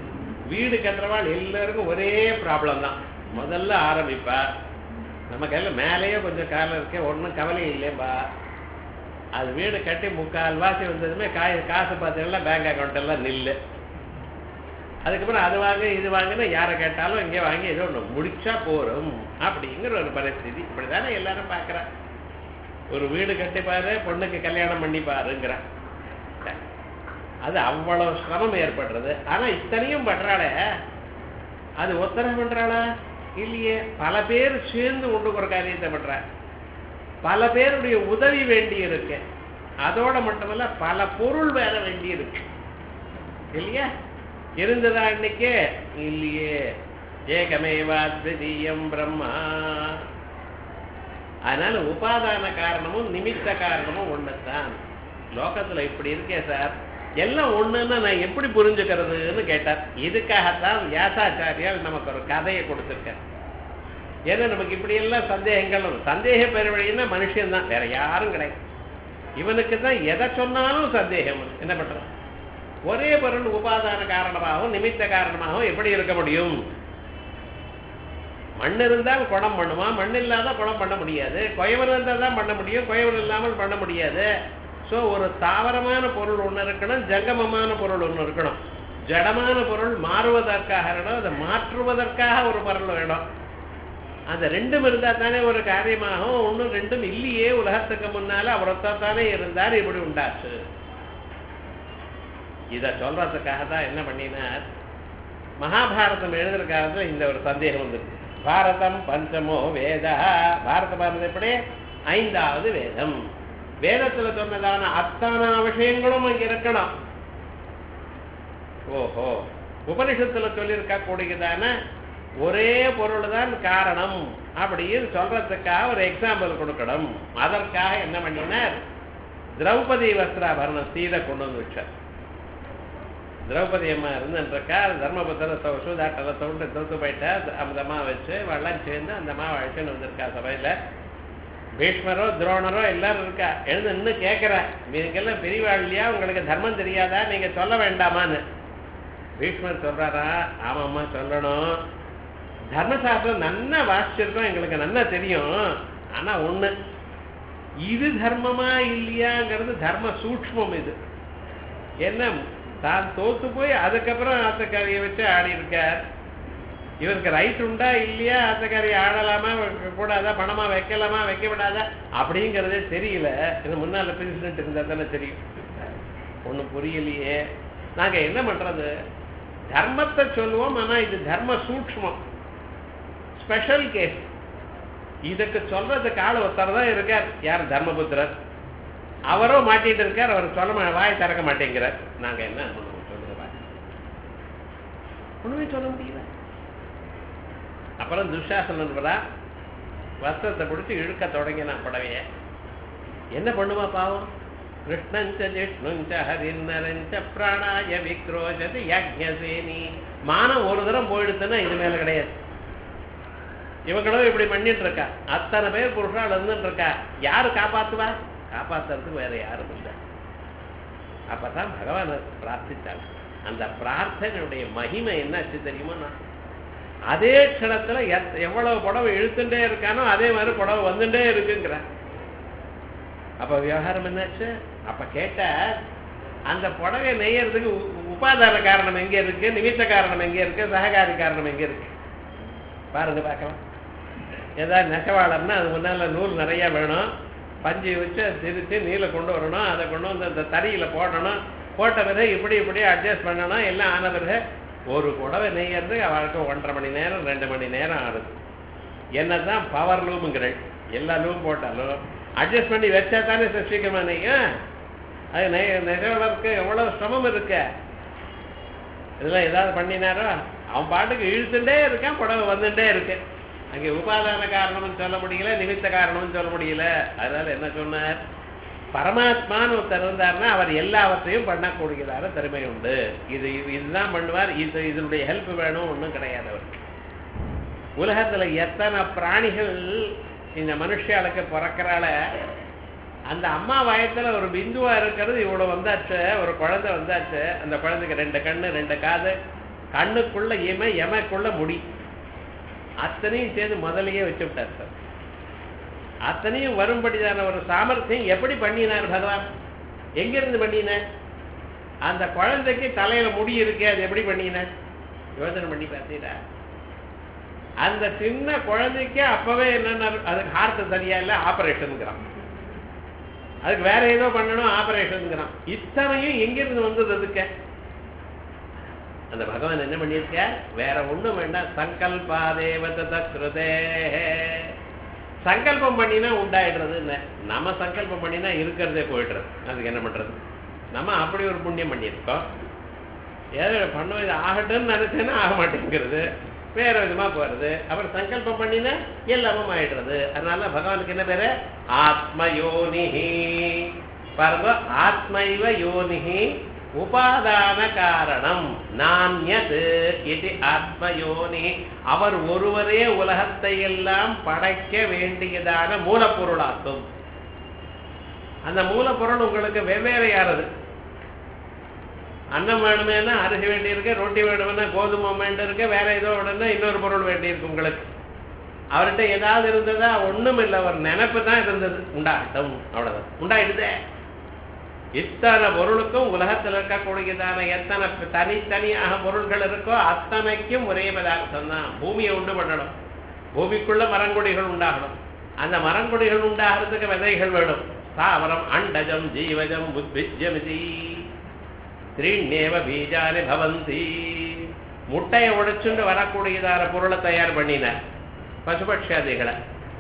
வீடு கட்டுறவாள் எல்லாருக்கும் ஒரே ப்ராப்ளம் தான் முதல்ல ஆரம்பிப்பா நம்ம கையில் மேலேயே கொஞ்சம் காலம் இருக்கே ஒன்றும் கவலை இல்லையேப்பா அது வீடு கட்டி முக்கால் வாசி வந்ததுமே காய் காசு பார்த்தீங்கன்னா பேங்க் அக்கௌண்ட் எல்லாம் நில்லு அதுக்கப்புறம் அது வாங்க இது வாங்கினா யாரை கேட்டாலும் இங்கே வாங்கி ஏதோ ஒன்று முடிச்சா போறோம் அப்படிங்கிற ஒரு பரிஸ்திதி இப்படிதானே எல்லாரும் பார்க்குறா ஒரு வீடு கட்டிப்பாரு பொண்ணுக்கு கல்யாணம் பண்ணிப்பாருங்கிறான் அது அவ்வளவு சிரமம் ஏற்படுறது ஆனா இத்தனையும் பண்றாளே அது ஒத்தனை பண்றாளா இல்லையே பல பேர் சேர்ந்து கொண்டு ஒரு காரியத்தை பண்ற பல பேருடைய உதவி வேண்டி இருக்கு அதோட மட்டுமல்ல பல பொருள் வேற வேண்டி இருக்கு இல்லையா இருந்ததா இன்னைக்கே இல்லையே ஏகமேவாத்விதீயம் பிரம்மா அதனால உபாதான காரணமும் நிமித்த காரணமும் ஒண்ணுதான் லோகத்துல இப்படி இருக்கே சார் எல்லாம் ஒண்ணுன்னா நான் எப்படி புரிஞ்சுக்கிறதுன்னு கேட்டார் இதுக்காகத்தான் வியாசாச்சாரியால் நமக்கு ஒரு கதையை கொடுத்துருக்கார் ஏன்னா நமக்கு இப்படி எல்லாம் சந்தேகங்கள் வரும். சந்தேக பெருவழின்னா மனுஷன் தான் வேற யாரும் கிடையாது இவனுக்கு தான் எதை சொன்னாலும் சந்தேகம் வரும். என்ன பண்றது ஒரே பொருள் உபாதான காரணமாகவும் நிமித்த காரணமாகவும் எப்படி இருக்க முடியும் மண் இருந்தால் குடம் பண்ணுமா மண் இல்லாத குடம் பண்ண முடியாது குயவர் இருந்தால் தான் பண்ண முடியும் குயவர் இல்லாமல் பண்ண முடியாது ஸோ ஒரு தாவரமான பொருள் ஒன்று இருக்கணும் ஜங்கமமான பொருள் ஒன்று இருக்கணும் ஜடமான பொருள் மாறுவதற்காக வேணும் அதை மாற்றுவதற்காக ஒரு பொருள் வேணும் அந்த ரெண்டும் இருந்தால் தானே ஒரு காரியமாகும் ஒன்றும் ரெண்டும் இல்லையே உலகத்துக்கு முன்னால அவரத்தான் தானே இருந்தார் இப்படி உண்டாச்சு இதை சொல்றதுக்காக தான் என்ன பண்ணினார் மகாபாரதம் எழுதுற காலத்துல இந்த ஒரு சந்தேகம் வந்துருக்கு பாரதம் பஞ்சமோ வேதா பாரத பாரதம் எப்படி ஐந்தாவது வேதம் வேதத்துல சொன்னதான அத்தனை விஷயங்களும் அங்க இருக்கணும் ஓஹோ உபனிஷத்துல சொல்லியிருக்க கூடியதான ஒரே பொருள் தான் காரணம் அப்படின்னு சொல்றதுக்காக ஒரு எக்ஸாம்பிள் கொடுக்கணும் அதற்காக என்ன பண்ணினார் திரௌபதி வஸ்திராபரணம் சீதை கொண்டு வந்து வச்சார் திரௌபதி அம்மா இருந்துருக்கா தர்மபுத்திர சூதாட்டத்தை தோண்டு தோத்து போயிட்டா அந்த அம்மா வச்சு வெள்ளம் சேர்ந்து அந்த அம்மா அழைச்சுன்னு வந்திருக்கா சபையில பீஷ்மரோ துரோணரோ எல்லாரும் இருக்கா எழுந்து நின்று கேட்கிறேன் நீங்கெல்லாம் பெரியவாழ்லையா உங்களுக்கு தர்மம் தெரியாதா நீங்க சொல்ல வேண்டாமான்னு பீஷ்மர் சொல்றாரா ஆமாம்மா சொல்லணும் தர்மசாஸ்திரம் நன்னா வாசிச்சிருக்கோம் எங்களுக்கு நன்னா தெரியும் ஆனா ஒண்ணு இது தர்மமா இல்லையாங்கிறது தர்ம சூக்ஷ்மம் இது என்ன தான் தோத்து போய் அதுக்கப்புறம் ஆத்தக்காரியை வச்சு ஆடி இருக்கார் இவருக்கு ரைட் உண்டா இல்லையா ஆத்தக்காரியை ஆடலாமா வைக்க கூடாதா பணமா வைக்கலாமா வைக்க விடாதா அப்படிங்கிறதே தெரியல இது முன்னால பிரசிடென்ட் இருந்தா தானே தெரியும் ஒண்ணும் புரியலையே நாங்க என்ன பண்றது தர்மத்தை சொல்லுவோம் ஆனா இது தர்ம சூக்ஷ்மம் ஸ்பெஷல் கேஸ் இதுக்கு சொல்றதுக்கு ஆள் ஒருத்தர் தான் இருக்கார் யார் தர்மபுத்திரர் அவரோ மாட்டிட்டு இருக்கார் அவர் சொல்ல மா- வாய் திறக்க மாட்டேங்கிறார் நாங்க என்ன பண்ணுவோம் சொல்லுங்க பாருங்க. ஒண்ணுமே சொல்ல முடியல அப்புறம் துஷாசனன் வரா வஸ்திரத்தை பிடிச்சி இழுக்க தொடங்கினான் புடவைய என்ன பண்ணுவா பாவம் கிருஷ்ணஞ்ச ஜிஷ்ணுஞ்ச ஹரிநரஞ்ச பிராணாய விக்ரோஜது யஜ்ஞசேனி மானம் ஒரு தரம் போயிடுத்துன்னா இது மேல கிடையாது இவங்களும் இப்படி பண்ணிட்டு இருக்கா அத்தனை பேர் புருஷால் இருந்துட்டு இருக்கா யாரு காப்பாத்துவா காப்பாத்துறதுக்கு வேற யாரும் இல்லை அப்பதான் பகவானை பிரார்த்திச்சாங்க அந்த பிரார்த்தனையுடைய மகிமை என்னாச்சு தெரியுமா அதே க்ஷணத்துல எத்- எவ்வளவு புடவை இழுத்துட்டே இருக்கானோ அதே மாதிரி புடவை வந்துட்டே இருக்குங்கிற அப்ப விவகாரம் என்னாச்சு அப்ப கேட்ட அந்த புடவை நெய்யறதுக்கு உ- உபாதான காரணம் எங்க இருக்கு நிமித்த காரணம் எங்க இருக்கு சககாரி காரணம் எங்க இருக்கு பாருங்க பார்க்கலாம் ஏதாவது நெசவாளர்னா அது முன்னால நூல் நிறைய வேணும் பஞ்சு வச்சு அதை திரிச்சு நீல கொண்டு வரணும் அதை கொண்டு வந்து அந்த தறியில போடணும் போட்ட பிறகு இப்படி இப்படி அட்ஜஸ்ட் பண்ணணும் எல்லாம் ஆன பிறகு ஒரு புடவை நெய்யறது அவளுக்கு ஒன்றரை மணி நேரம் ரெண்டு மணி நேரம் ஆகுது என்னதான் பவர் லூமுங்கிறள் எல்லா லூம் போட்டாலும் அட்ஜஸ்ட் பண்ணி வச்சா தானே சீக்கிரமா நெய்யும் அது நெய் நெசவாளருக்கு எவ்வளவு சிரமம் இருக்கு இதெல்லாம் ஏதாவது பண்ணினாரோ அவன் பாட்டுக்கு இழுத்துட்டே இருக்கான் புடவை வந்துட்டே இருக்கு அங்கே உபாதான காரணம்னு சொல்ல முடியல நிமித்த காரணம்னு சொல்ல முடியல அதனால என்ன சொன்னார் பரமாத்மான்னு ஒருத்தர் இருந்தார்னா அவர் எல்லாவற்றையும் பண்ணக்கூடியதான திறமை உண்டு இது இது- இதுதான் பண்ணுவார் இது இதனுடைய ஹெல்ப் வேணும் ஒன்றும் கிடையாது அவருக்கு உலகத்துல எத்தனை பிராணிகள் இந்த மனுஷாளுக்கு பிறக்கிறாள அந்த அம்மா வயத்துல ஒரு பிந்துவா இருக்கிறது இவ்வளவு வந்தாச்சு ஒரு குழந்தை வந்தாச்சு அந்த குழந்தைக்கு ரெண்டு கண்ணு ரெண்டு காது கண்ணுக்குள்ள இமை எமக்குள்ள முடி அத்தனையும் சேர்ந்து முதலையே வச்சு விட்டார் சார் அத்தனையும் வரும்படிதான ஒரு சாமர்த்தியம் எப்படி பண்ணினார் பகவான் எங்கிருந்து பண்ணினார் அந்த குழந்தைக்கு தலையில முடி இருக்கே அது எப்படி பண்ணினார் யோசனை பண்ணி பார்த்தீங்களா அந்த சின்ன குழந்தைக்கு அப்பவே என்னன்னா அதுக்கு ஹார்ட் சரியா இல்லை ஆபரேஷனுங்கிறான் அதுக்கு வேற ஏதோ பண்ணணும் ஆபரேஷனுங்கிறான் இத்தனையும் எங்கிருந்து வந்தது அதுக்கு அந்த பகவான் என்ன பண்ணியிருக்கார் வேற ஒண்ணும் வேண்டாம் சங்கல்பாதேவத கிருதே சங்கல்பம் பண்ணினா உண்டாயிடுறது நம்ம சங்கல்பம் பண்ணினா இருக்கிறதே போயிடுறது அதுக்கு என்ன பண்றது நம்ம அப்படி ஒரு புண்ணியம் பண்ணியிருக்கோம் ஏதோ பண்ணுவோம் இது ஆகட்டும்னு நினைச்சேன்னா ஆக மாட்டேங்கிறது வேற விதமா போறது அப்புறம் சங்கல்பம் பண்ணினா எல்லாமும் ஆயிடுறது அதனால பகவானுக்கு என்ன பேரு ஆத்மயோனிஹி பாருங்க ஆத்மைவ யோனிஹி உபாதான காரணம் நான்யது இது ஆத்மயோனி அவர் ஒருவரே உலகத்தை எல்லாம் படைக்க வேண்டியதான மூலப்பொருளாக்கும் அந்த மூலப்பொருள் உங்களுக்கு வெவ்வேறையானது அன்னம் வேணுமேனா அரிசி வேண்டியிருக்கு ரொட்டி வேணுமென்னா கோதுமை வேண்டியிருக்கு வேற ஏதோ வேணும்னா இன்னொரு பொருள் வேண்டியிருக்கு உங்களுக்கு அவர்கிட்ட ஏதாவது இருந்ததா ஒண்ணும் இல்லை ஒரு நினைப்பு தான் இருந்தது உண்டாகட்டும் அவ்வளவுதான் உண்டாயிடுதே இத்தனை பொருளுக்கும் உலகத்தில் இருக்கக்கூடியதான எத்தனை தனித்தனியாக பொருள்கள் இருக்கோ அத்தனைக்கும் ஒரே பதார்த்தம் தான் பூமியை உண்டு பண்ணணும் பூமிக்குள்ள மரங்கொடிகள் உண்டாகணும் அந்த மரங்கொடிகள் உண்டாகிறதுக்கு விதைகள் வேணும் தாவரம் அண்டஜம் ஜீவஜம் உத்விஜ்யமிதி திரீணேவ பீஜானி பவந்தி முட்டையை உடைச்சுண்டு வரக்கூடியதான பொருளை தயார் பண்ணின பசுபக்ஷாதிகளை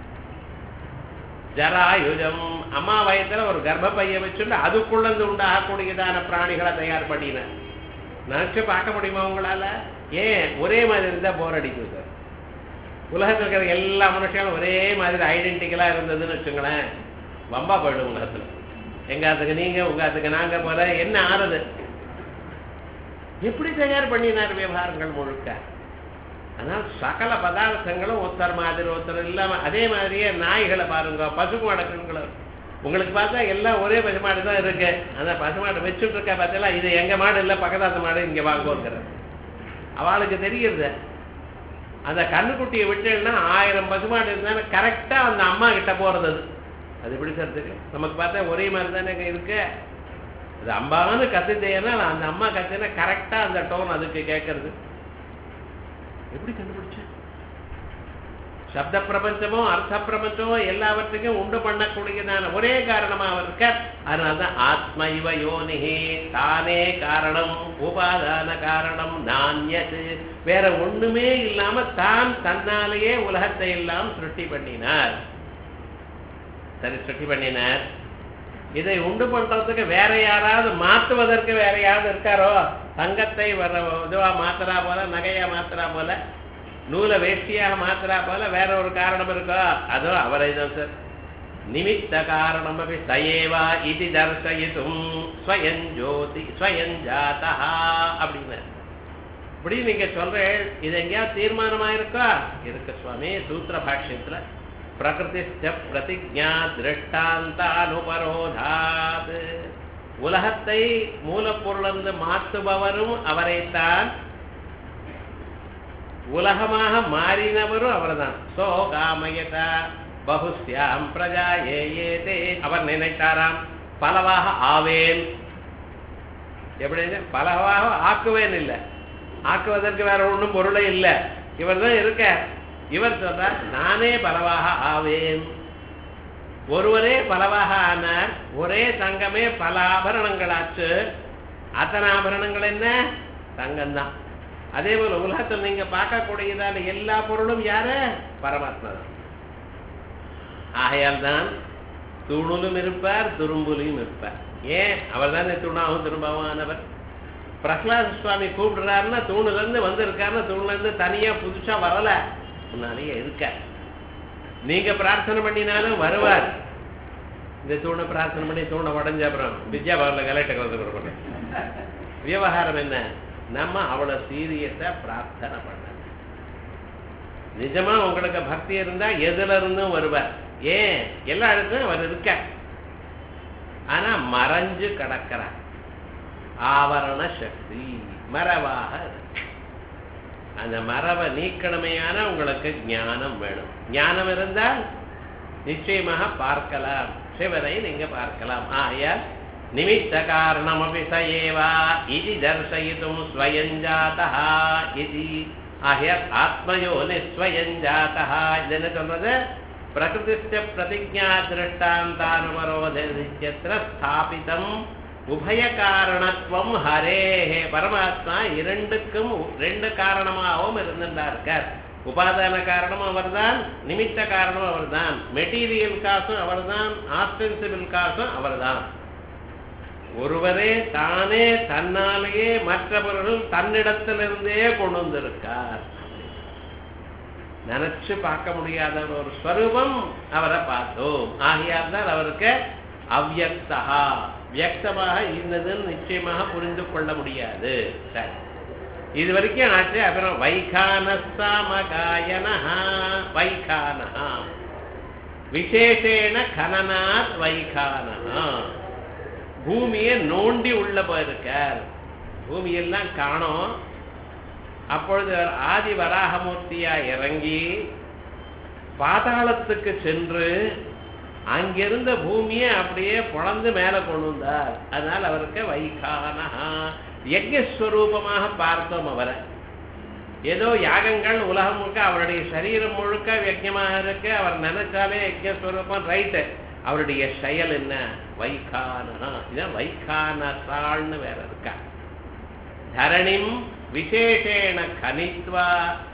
ஜராயுஜம் அம்மா வயத்துல ஒரு கர்ப்பப்பைய வச்சுட்டு அதுக்குள்ளந்து உண்டாகக்கூடியதான பிராணிகளை தயார் பண்ணின நினைச்சு பார்க்க முடியுமா உங்களால ஏன் ஒரே மாதிரி இருந்தா போர் அடிக்கும் சார் உலகத்தில் இருக்கிற எல்லா மனுஷங்களும் ஒரே மாதிரி ஐடென்டிக்கலா இருந்ததுன்னு வச்சுங்களேன் வம்பா போயிடும் உலகத்துல எங்க அதுக்கு நீங்க உங்க அதுக்கு நாங்க போல என்ன ஆறுது எப்படி தயார் பண்ணினார் விவகாரங்கள் முழுக்க ஆனால் சகல பதார்த்தங்களும் ஒருத்தர் மாதிரி ஒருத்தர் இல்லாம அதே மாதிரியே நாய்களை பாருங்க பசுமாடுகளை உங்களுக்கு பார்த்தா எல்லாம் ஒரே பசுமாடு தான் இருக்கு அந்த பசுமாடு வச்சுட்டு இருக்கா பார்த்தீங்களா இது எங்க மாடு இல்லை பக்கத்தாத்த மாடு இங்க வாங்குவோங்கிறது அவளுக்கு தெரியுது அந்த கண்ணுக்குட்டியை விட்டேன்னா ஆயிரம் பசுமாடு இருந்தாலும் கரெக்டா அந்த அம்மா கிட்ட போறது அது அது எப்படி சொல்றதுக்கு நமக்கு பார்த்தா ஒரே மாதிரி தானே இருக்கு அது அம்பான்னு கத்துதேன்னா அந்த அம்மா கத்துனா கரெக்டா அந்த டோன் அதுக்கு கேட்கறது எப்படி கண்டுபிடிச்ச சப்த பிரபஞ்சமோ அர்த்த பிரபஞ்சமோ எல்லாவற்றுக்கும் உண்டு பண்ணக்கூடியதான ஒரே காரணமா அவர் இருக்க அதனால்தான் ஆத்ம இவ யோனிஹி தானே காரணம் உபாதான காரணம் நான்யது வேற ஒண்ணுமே இல்லாம தான் தன்னாலேயே உலகத்தை எல்லாம் சிருஷ்டி பண்ணினார் சரி சிருஷ்டி பண்ணினார் இதை உண்டு பண்றதுக்கு வேற யாராவது மாத்துவதற்கு வேற யாராவது இருக்காரோ தங்கத்தை வர இதுவா மாத்திரா போல நகையா மாத்திரா போல நூலை வேஷ்டியாக மாத்திரா போல வேற ஒரு காரணம் இருக்கோ அதோ அவரை தான் சார் நிமித்த காரணம் அப்படி சயேவா இது தர்சயித்தும் ஸ்வயன் ஜோதி ஸ்வயன் ஜாதா அப்படின்னு இப்படி நீங்க சொல்றேன் இது எங்கேயாவது தீர்மானமா இருக்கா இருக்கு சுவாமி சூத்திர பாஷ்யத்துல பிரகிருதிஷ்ட பிரதிஜா திருஷ்டாந்தானுபரோதாத் உலகத்தை மூலப்பொருளிருந்து மாற்றுபவரும் அவரைத்தான் உலகமாக மாறினவரும் அவர்தான் சோ காமயதா பகுஸ்யாம் பிரஜா ஏ ஏதே அவர் நினைத்தாராம் பலவாக ஆவேன் எப்படி பலவாக ஆக்குவேன் இல்லை ஆக்குவதற்கு வேற ஒன்றும் பொருளே இல்லை இவர் தான் இருக்க இவர் சொல்றார் நானே பலவாக ஆவேன் ஒருவரே பலவாக ஆனார் ஒரே தங்கமே பல ஆபரணங்களாச்சு அத்தனை ஆபரணங்கள் என்ன தங்கம்தான் அதே போல உலகத்தில் நீங்க பார்க்கக்கூடியதான எல்லா பொருளும் யாரு பரமாத்மா தான் ஆகையால் தான் தூணிலும் இருப்பார் துரும்புலையும் இருப்பார் ஏன் அவர் தானே துணாவும் திரும்பாவானவர் பிரகலாத சுவாமி கூப்பிடுறாருன்னா தூணுல இருந்து வந்திருக்காருன்னா தூண்ல இருந்து தனியா புதுசா வரல முன்னாலேயே இருக்க நீங்க பிரார்த்தனை பண்ணினாலும் வருவார் இந்த தூணை பிரார்த்தனை பண்ணி தூணை உடஞ்ச அப்புறம் வித்யா பவன்ல கலெக்டர் கலந்து கொடுக்கணும் விவகாரம் என்ன நம்ம அவ்வளவு சீரியஸா பிரார்த்தனை பண்ண நிஜமா உங்களுக்கு பக்தி இருந்தா எதுல இருந்தும் வருவார் ஏன் எல்லா இடத்துலயும் அவர் இருக்க ஆனா மறைஞ்சு கிடக்கிறார் ஆவரண சக்தி மறைவாக இருக்கு அந்த மரபை நீக்கணுமையான உங்களுக்கு ஞானம் வேணும் ஞானம் இருந்தால் நிச்சயமாக பார்க்கலாம் சிவனை நீங்க பார்க்கலாம் ஆகையால் நிமித்த காரணமபி ச ஏவா இது தர்சயித்தும் ஸ்வயஞ்சாதா இது ஆகையால் ஆத்மயோ நிஸ்வயஞ்சாதா இது என்ன சொல்றது பிரகிருதிஸ்ய பிரதிஜா திருஷ்டாந்தானுபரோதித்தியத்திர ஸ்தாபிதம் உபய காரணத்துவம் ஹரேஹே பரமாத்மா இரண்டுக்கும் ரெண்டு காரணமாகவும் இருந்துட்டார் உபாதான காரணம் அவர்தான் நிமித்த காரணம் அவர்தான் மெட்டீரியல் காசும் அவர்தான் ஆஸ்டென்சிபிள் காசும் அவர்தான் ஒருவரே தானே தன்னாலேயே மற்றவர்கள் தன்னிடத்திலிருந்தே கொண்டு வந்திருக்கார் நினைச்சு பார்க்க முடியாத ஒரு ஸ்வரூபம் அவரை பார்த்தோம் ஆகையால் தான் அவருக்கு அவ்யக்தா வியக்தமாக இருந்ததுன்னு நிச்சயமாக புரிந்து கொள்ள முடியாது சரி இது வரைக்கும் ஆச்சு அப்புறம் வைகானசாமகாயனா வைகானஹா விசேஷேன கனனாத் வைகானஹா பூமியை நோண்டி உள்ள போயிருக்கார் பூமியெல்லாம் காணோம் அப்பொழுது ஆதி வராகமூர்த்தியா இறங்கி பாதாளத்துக்கு சென்று அங்கிருந்த பூமியை அப்படியே பொழந்து மேல கொண்டு வந்தார் அதனால் அவருக்கு வைகானஹா யஜ்யஸ்வரூபமாக பார்த்தோம் அவரை ஏதோ யாகங்கள் உலகம் முழுக்க அவருடைய சரீரம் முழுக்க யஜ்யமாக இருக்கு அவர் நினைச்சாலே யஜ்யஸ்வரூபம் ரைட்டு அவருடைய செயல் என்ன வைகானஹா இதான் வைகானசாள்னு வேற இருக்கா தரணிம் விசேஷேண கனித்வா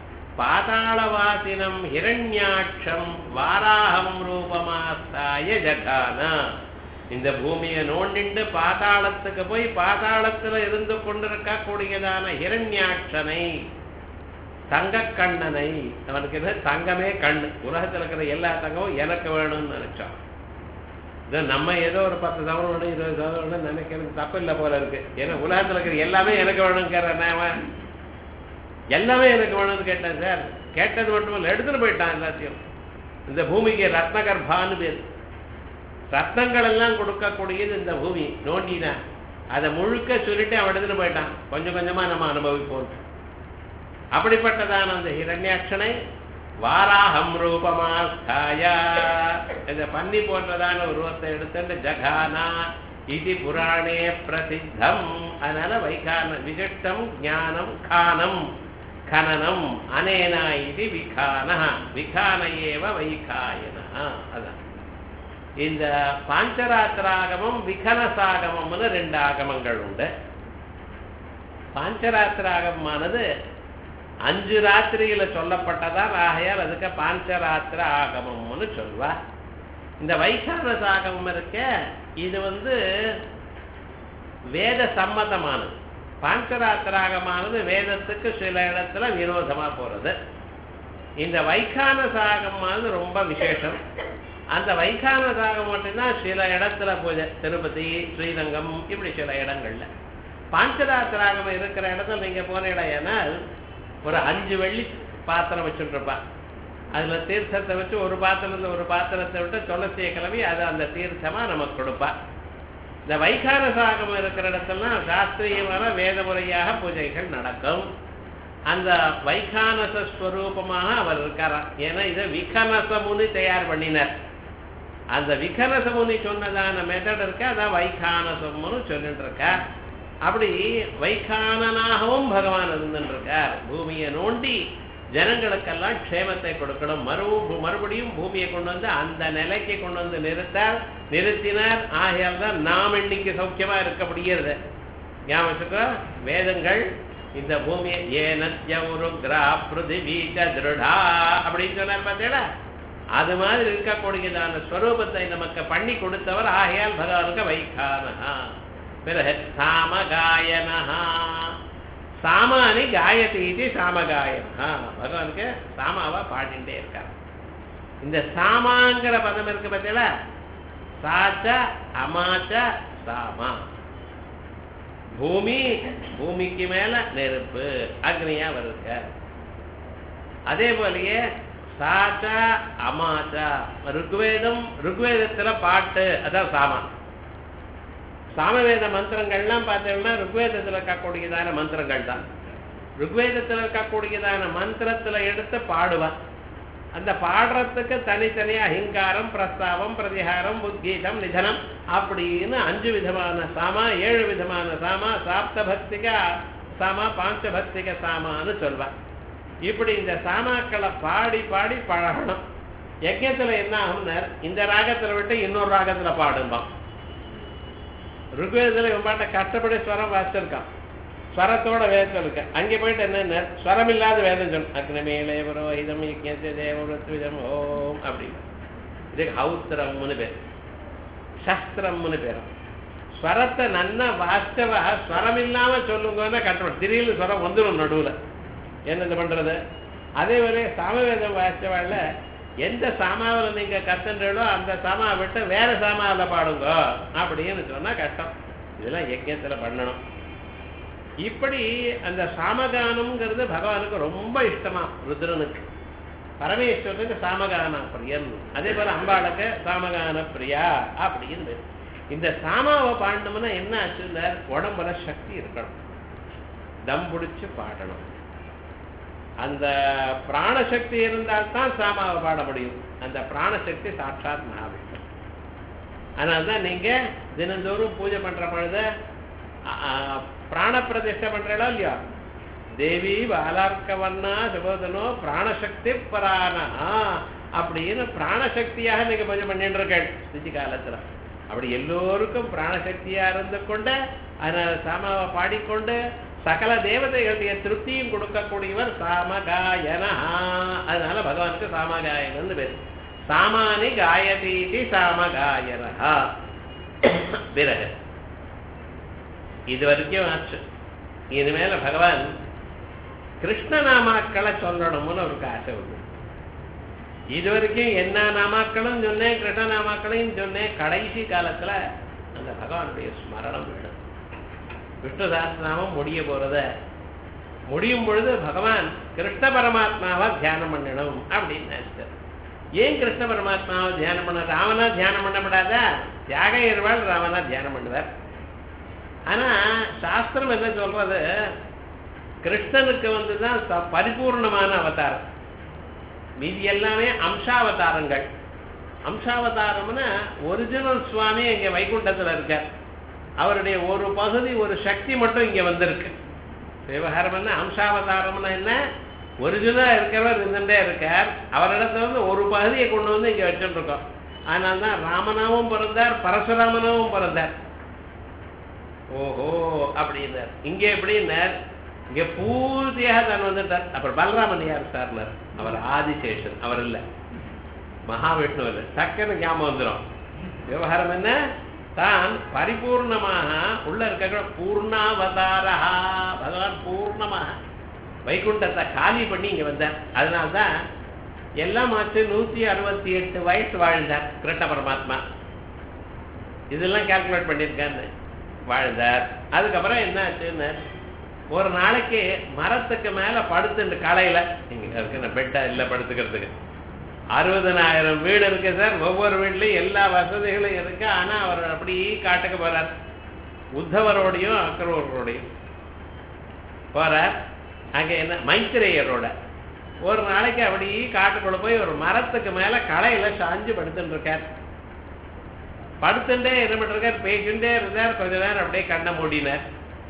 பாதாளவாசினம் ஹிரண்யாட்சம் வாராகம் ரூபமாஸ்தாய ஜகான இந்த பூமியை நோண்டிண்டு பாதாளத்துக்கு போய் பாதாளத்துல இருந்து கொண்டிருக்க கூடியதான ஹிரண்யாட்சனை தங்கக்கண்ணனை அவனுக்கு என்ன தங்கமே கண்ணு உலகத்துல இருக்கிற எல்லா தங்கமும் எனக்கு வேணும்னு நினைச்சான் இது நம்ம ஏதோ ஒரு பத்து சவரம் வேணும் இருபது சவரம் வேணும் நினைக்கிறது தப்பு இல்லை போல இருக்கு ஏன்னா உலகத்துல இருக்கிற எல்லாமே எனக்கு வேணுங்கிற அவன் எல்லாமே எனக்கு வேணும்னு கேட்டேன் சார் கேட்டது மட்டுமல்ல எடுத்துட்டு போயிட்டான் எல்லாத்தையும் இந்த பூமிக்கு ரத்னகர்பான்னு பேர் ரத்னங்கள் எல்லாம் கொடுக்கக்கூடியது இந்த பூமி நோண்டினா அதை முழுக்க சொல்லிட்டு அவன் எடுத்துட்டு போயிட்டான் கொஞ்சம் கொஞ்சமா நம்ம அனுபவிப்போம் அப்படிப்பட்டதான அந்த ஹிரண்யாட்சனை வாராகம் ரூபமாஸ்தாயா இந்த பன்னி போன்றதான உருவத்தை எடுத்துட்டு ஜகானா இது புராணே பிரசித்தம் அதனால வைகான விசிஷ்டம் ஞானம் கானம் கனனம் அனேனா இது விகான விகான ஏவ வைகாயன அதான் இந்த பாஞ்சராத்திராகமம் விகனசாகமம்னு ரெண்டு ஆகமங்கள் உண்டு பாஞ்சராத்திராகமானது அஞ்சு ராத்திரியில சொல்லப்பட்டதால் ஆகையால் அதுக்கு பாஞ்சராத்திர ஆகமம்னு சொல்வா இந்த வைகான சாகமம் இருக்க இது வந்து வேத சம்மதமானது பாஞ்சராத்திராகமானது வேதத்துக்கு சில இடத்துல விரோதமா போறது இந்த வைகான சாகமானது ரொம்ப விசேஷம் அந்த வைகான சாகம் மட்டும்தான் சில இடத்துல பூஜை திருப்பதி ஸ்ரீரங்கம் இப்படி சில இடங்கள்ல பாஞ்சராத்திராகம் இருக்கிற இடத்துல நீங்க போன இடம் ஏன்னால் ஒரு அஞ்சு வெள்ளி பாத்திரம் வச்சுருப்பா அதுல தீர்த்தத்தை வச்சு ஒரு பாத்திரத்துல ஒரு பாத்திரத்தை விட்டு துளசியை கிளம்பி அது அந்த தீர்த்தமா நமக்கு கொடுப்பா இந்த வைகார சாகம் இருக்கிற இடத்துலாம் சாஸ்திரியமான வேத முறையாக பூஜைகள் நடக்கும் அந்த வைகானச ஸ்வரூபமாக அவர் இருக்காராம் ஏன்னா இதை விகனச முனி தயார் பண்ணினார் அந்த விகனச முனி சொன்னதான மெத்தட் இருக்க அதான் வைகானசம்னு சொல்லிட்டு இருக்கா அப்படி வைகானனாகவும் பகவான் இருந்துட்டு இருக்கார் பூமியை நோண்டி ஜனங்களுக்கெல்லாம் க்ஷேமத்தை கொடுக்கணும் மறு மறுபடியும் பூமியை கொண்டு வந்து அந்த நிலைக்கு கொண்டு வந்து நிறுத்தார் நிறுத்தினார் ஆகையால் தான் நாம் இன்னைக்கு சௌக்கியமா இருக்க முடிகிறது ஞாபகம் வேதங்கள் இந்த பூமியை ஏனத்யவுரு கிரா பிருதிவீச்ச திருடா அப்படின்னு சொன்னார் பார்த்தீங்களா அது மாதிரி இருக்கக்கூடியதான ஸ்வரூபத்தை நமக்கு பண்ணி கொடுத்தவர் ஆகையால் பகவானுக்கு வைகானஹா பிறகு சாமகாயனஹா சாமானி காயதி இது சாமகாயனஹா பகவானுக்கு சாமாவா பாடிண்டே இருக்கார் இந்த சாமாங்கிற பதம் இருக்கு பார்த்தீங்களா சாச்ச அமாச்ச சாமா பூமி பூமிக்கு மேல நெருப்பு அக்னியா வருங்க அதே போலயே சாச்சா அமாச்சா ருக்வேதம் ருக்வேதத்துல பாட்டு அதான் சாமா சாமவேத மந்திரங்கள்லாம் பார்த்தீங்கன்னா ருக்வேதத்தில் இருக்கக்கூடியதான மந்திரங்கள் தான் ருக்வேதத்தில் இருக்கக்கூடியதான மந்திரத்துல எடுத்து பாடுவான் அந்த பாடுறதுக்கு தனித்தனியா அஹிங்காரம் பிரஸ்தாவம் பிரதிகாரம் உத்கீதம் நிதனம் அப்படின்னு அஞ்சு விதமான சாமா ஏழு விதமான சாமா சாப்த பக்திக சாமா பாஞ்ச பக்திக சாமான்னு சொல்வான் இப்படி இந்த சாமாக்களை பாடி பாடி பழகணும் யஜ்யத்துல என்ன ஆகும்னார் இந்த ராகத்துல விட்டு இன்னொரு ராகத்துல பாடும்பான் ருக்வேதத்துல இவன் பாட்ட கஷ்டப்படி ஸ்வரம் வாசிச்சிருக்கான் ஸ்வரத்தோட வேதத்தில் இருக்கு அங்கே போயிட்டு என்ன ஸ்வரம் இல்லாத வேதம் சொல்லணும் அக்னமேலே புரோஹிதம் யஜ்யத்தை தேவவிதம் ஓம் அப்படின்னு இதுக்கு ஹௌத்திரம்னு பேர் சஸ்திரம்னு பேர் ஸ்வரத்தை நன்னா வாஸ்தவ ஸ்வரம் இல்லாம சொல்லுங்கன்னா கட்டுறோம் திடீர்னு ஸ்வரம் வந்துடும் நடுவுல என்னது பண்றது அதே மாதிரி சாமவேதம் வாசித்தவாழ்ல எந்த சாமாவில் நீங்க கத்துன்றீங்களோ அந்த சாமாவை விட்டு வேற சாமாவில் பாடுங்க அப்படின்னு சொன்னா கஷ்டம் இதெல்லாம் யஜ்யத்துல பண்ணணும் இப்படி அந்த சாமகானம்ங்கிறது பகவானுக்கு ரொம்ப இஷ்டமா ருத்ரனுக்கு பரமேஸ்வரனுக்கு சாமகான பிரியன் அதே போல அம்பாளுக்கு சாமகான பிரியா அப்படின்னு பேரு. இந்த சாமாவை பாடணும்னா என்ன ஆச்சுன்னா உடம்புல சக்தி இருக்கணும் தம் பிடிச்சு பாடணும் அந்த பிராணசக்தி இருந்தால்தான் சாமாவை பாட முடியும் அந்த பிராணசக்தி சாட்சாத் மகாவிஷ்ணு அதனால்தான் நீங்க தினந்தோறும் பூஜை பண்ற பொழுது பிராண பிரதிஷ்டை பண்றீங்களோ இல்லையா தேவி பாலார்க்கவர்ணா சுபோதனோ பிராணசக்தி பரானஹா அப்படின்னு பிராணசக்தியாக நீங்க பூஜை பண்ணிட்டு இருக்கேன் சித்தி காலத்துல அப்படி எல்லோருக்கும் பிராணசக்தியா இருந்து கொண்டு அதனால சாமாவை பாடிக்கொண்டு சகல தேவதைகளுடைய திருப்தியும் கொடுக்கக்கூடியவர் சாமகாயனா அதனால பகவானுக்கு சாமகாயனன்னு பேர் சாமானி காயதீதி சாமகாயனா பிறகு இது வரைக்கும் ஆச்சு இனிமேல பகவான் கிருஷ்ணநாமாக்களை சொல்லணும்னு அவருக்கு ஆசை உண்டு இது வரைக்கும் என்ன நாமாக்களும் சொன்னேன் கிருஷ்ண நாமாக்களையும் சொன்னேன் கடைசி காலத்துல அந்த பகவானுடைய ஸ்மரணம் வேணும் விஷ்ணு சாஸ்திரநாமம் முடிய போறத முடியும் பொழுது பகவான் கிருஷ்ண பரமாத்மாவை தியானம் பண்ணணும் அப்படின்னு நினைச்சார் ஏன் கிருஷ்ண பரமாத்மாவை தியானம் பண்ண ராவனா தியானம் பண்ணப்படாதா தியாக இருவாள் ராவனா தியானம் பண்ணுவார் ஆனா சாஸ்திரம் என்ன சொல்றது கிருஷ்ணனுக்கு வந்துதான் ச- பரிபூர்ணமான அவதாரம் மீதி எல்லாமே அம்சாவதாரங்கள் அம்சாவதாரம்னா ஒரிஜினல் சுவாமி இங்க வைகுண்டத்துல இருக்கார் அவருடைய ஒரு பகுதி ஒரு சக்தி மட்டும் இங்க வந்திருக்கு விவகாரம் என்ன அம்சாவதாரம்னா என்ன ஒரிஜினலா இருக்கிறவர் இருந்துட்டே இருக்கார் அவரிடத்துல வந்து ஒரு பகுதியை கொண்டு வந்து இங்க வச்சுட்டு இருக்கோம் அதனால தான் ராமனாவும் பிறந்தார் பரசுராமனாவும் பிறந்தார் ஓஹோ அப்படின்னார் இங்க எப்படின்னார் இங்க பூர்த்தியாக தான் வந்துட்டார் அப்புறம் பலராமன் யார் சார்னார் அவர் ஆதிசேஷன் அவர் இல்ல மகாவிஷ்ணு இல்ல டக்குன்னு ஞாபகம் வந்துடும் விவகாரம் என்ன தான் பரிபூர்ணமாக உள்ள இருக்க பூர்ணாவதாரா பகவான் பூர்ணமாக வைகுண்டத்தை காலி பண்ணி இங்க வந்தார் அதனால்தான் எல்லாம் ஆச்சு நூத்தி அறுபத்தி எட்டு வயசு வாழ்ந்தார் கிருஷ்ண பரமாத்மா இதெல்லாம் கால்குலேட் பண்ணியிருக்காரு வாழ்ந்தார் அதுக்கப்புறம் என்ன ஆச்சுன்னு ஒரு நாளைக்கு மரத்துக்கு மேல படுத்துட்டு காலையில இங்க இருக்கிற பெட்டா இல்ல படுத்துக்கிறதுக்கு அறுபதனாயிரம் வீடு இருக்கு சார் ஒவ்வொரு வீட்லயும் எல்லா வசதிகளும் இருக்கு ஆனா அவர் அப்படி காட்டுக்கு போறார் உத்தவரோடையும் அக்ரவரோடையும் போறார் அங்க என்ன மைத்திரேயரோட ஒரு நாளைக்கு அப்படி காட்டுக்குள்ள போய் ஒரு மரத்துக்கு மேல களையில சாஞ்சு படுத்துட்டு இருக்கார் படுத்துட்டே என்ன பண்ணிருக்கார் பேசிட்டே இருந்தார் கொஞ்ச நேரம் அப்படியே கண்ணை மூடினார்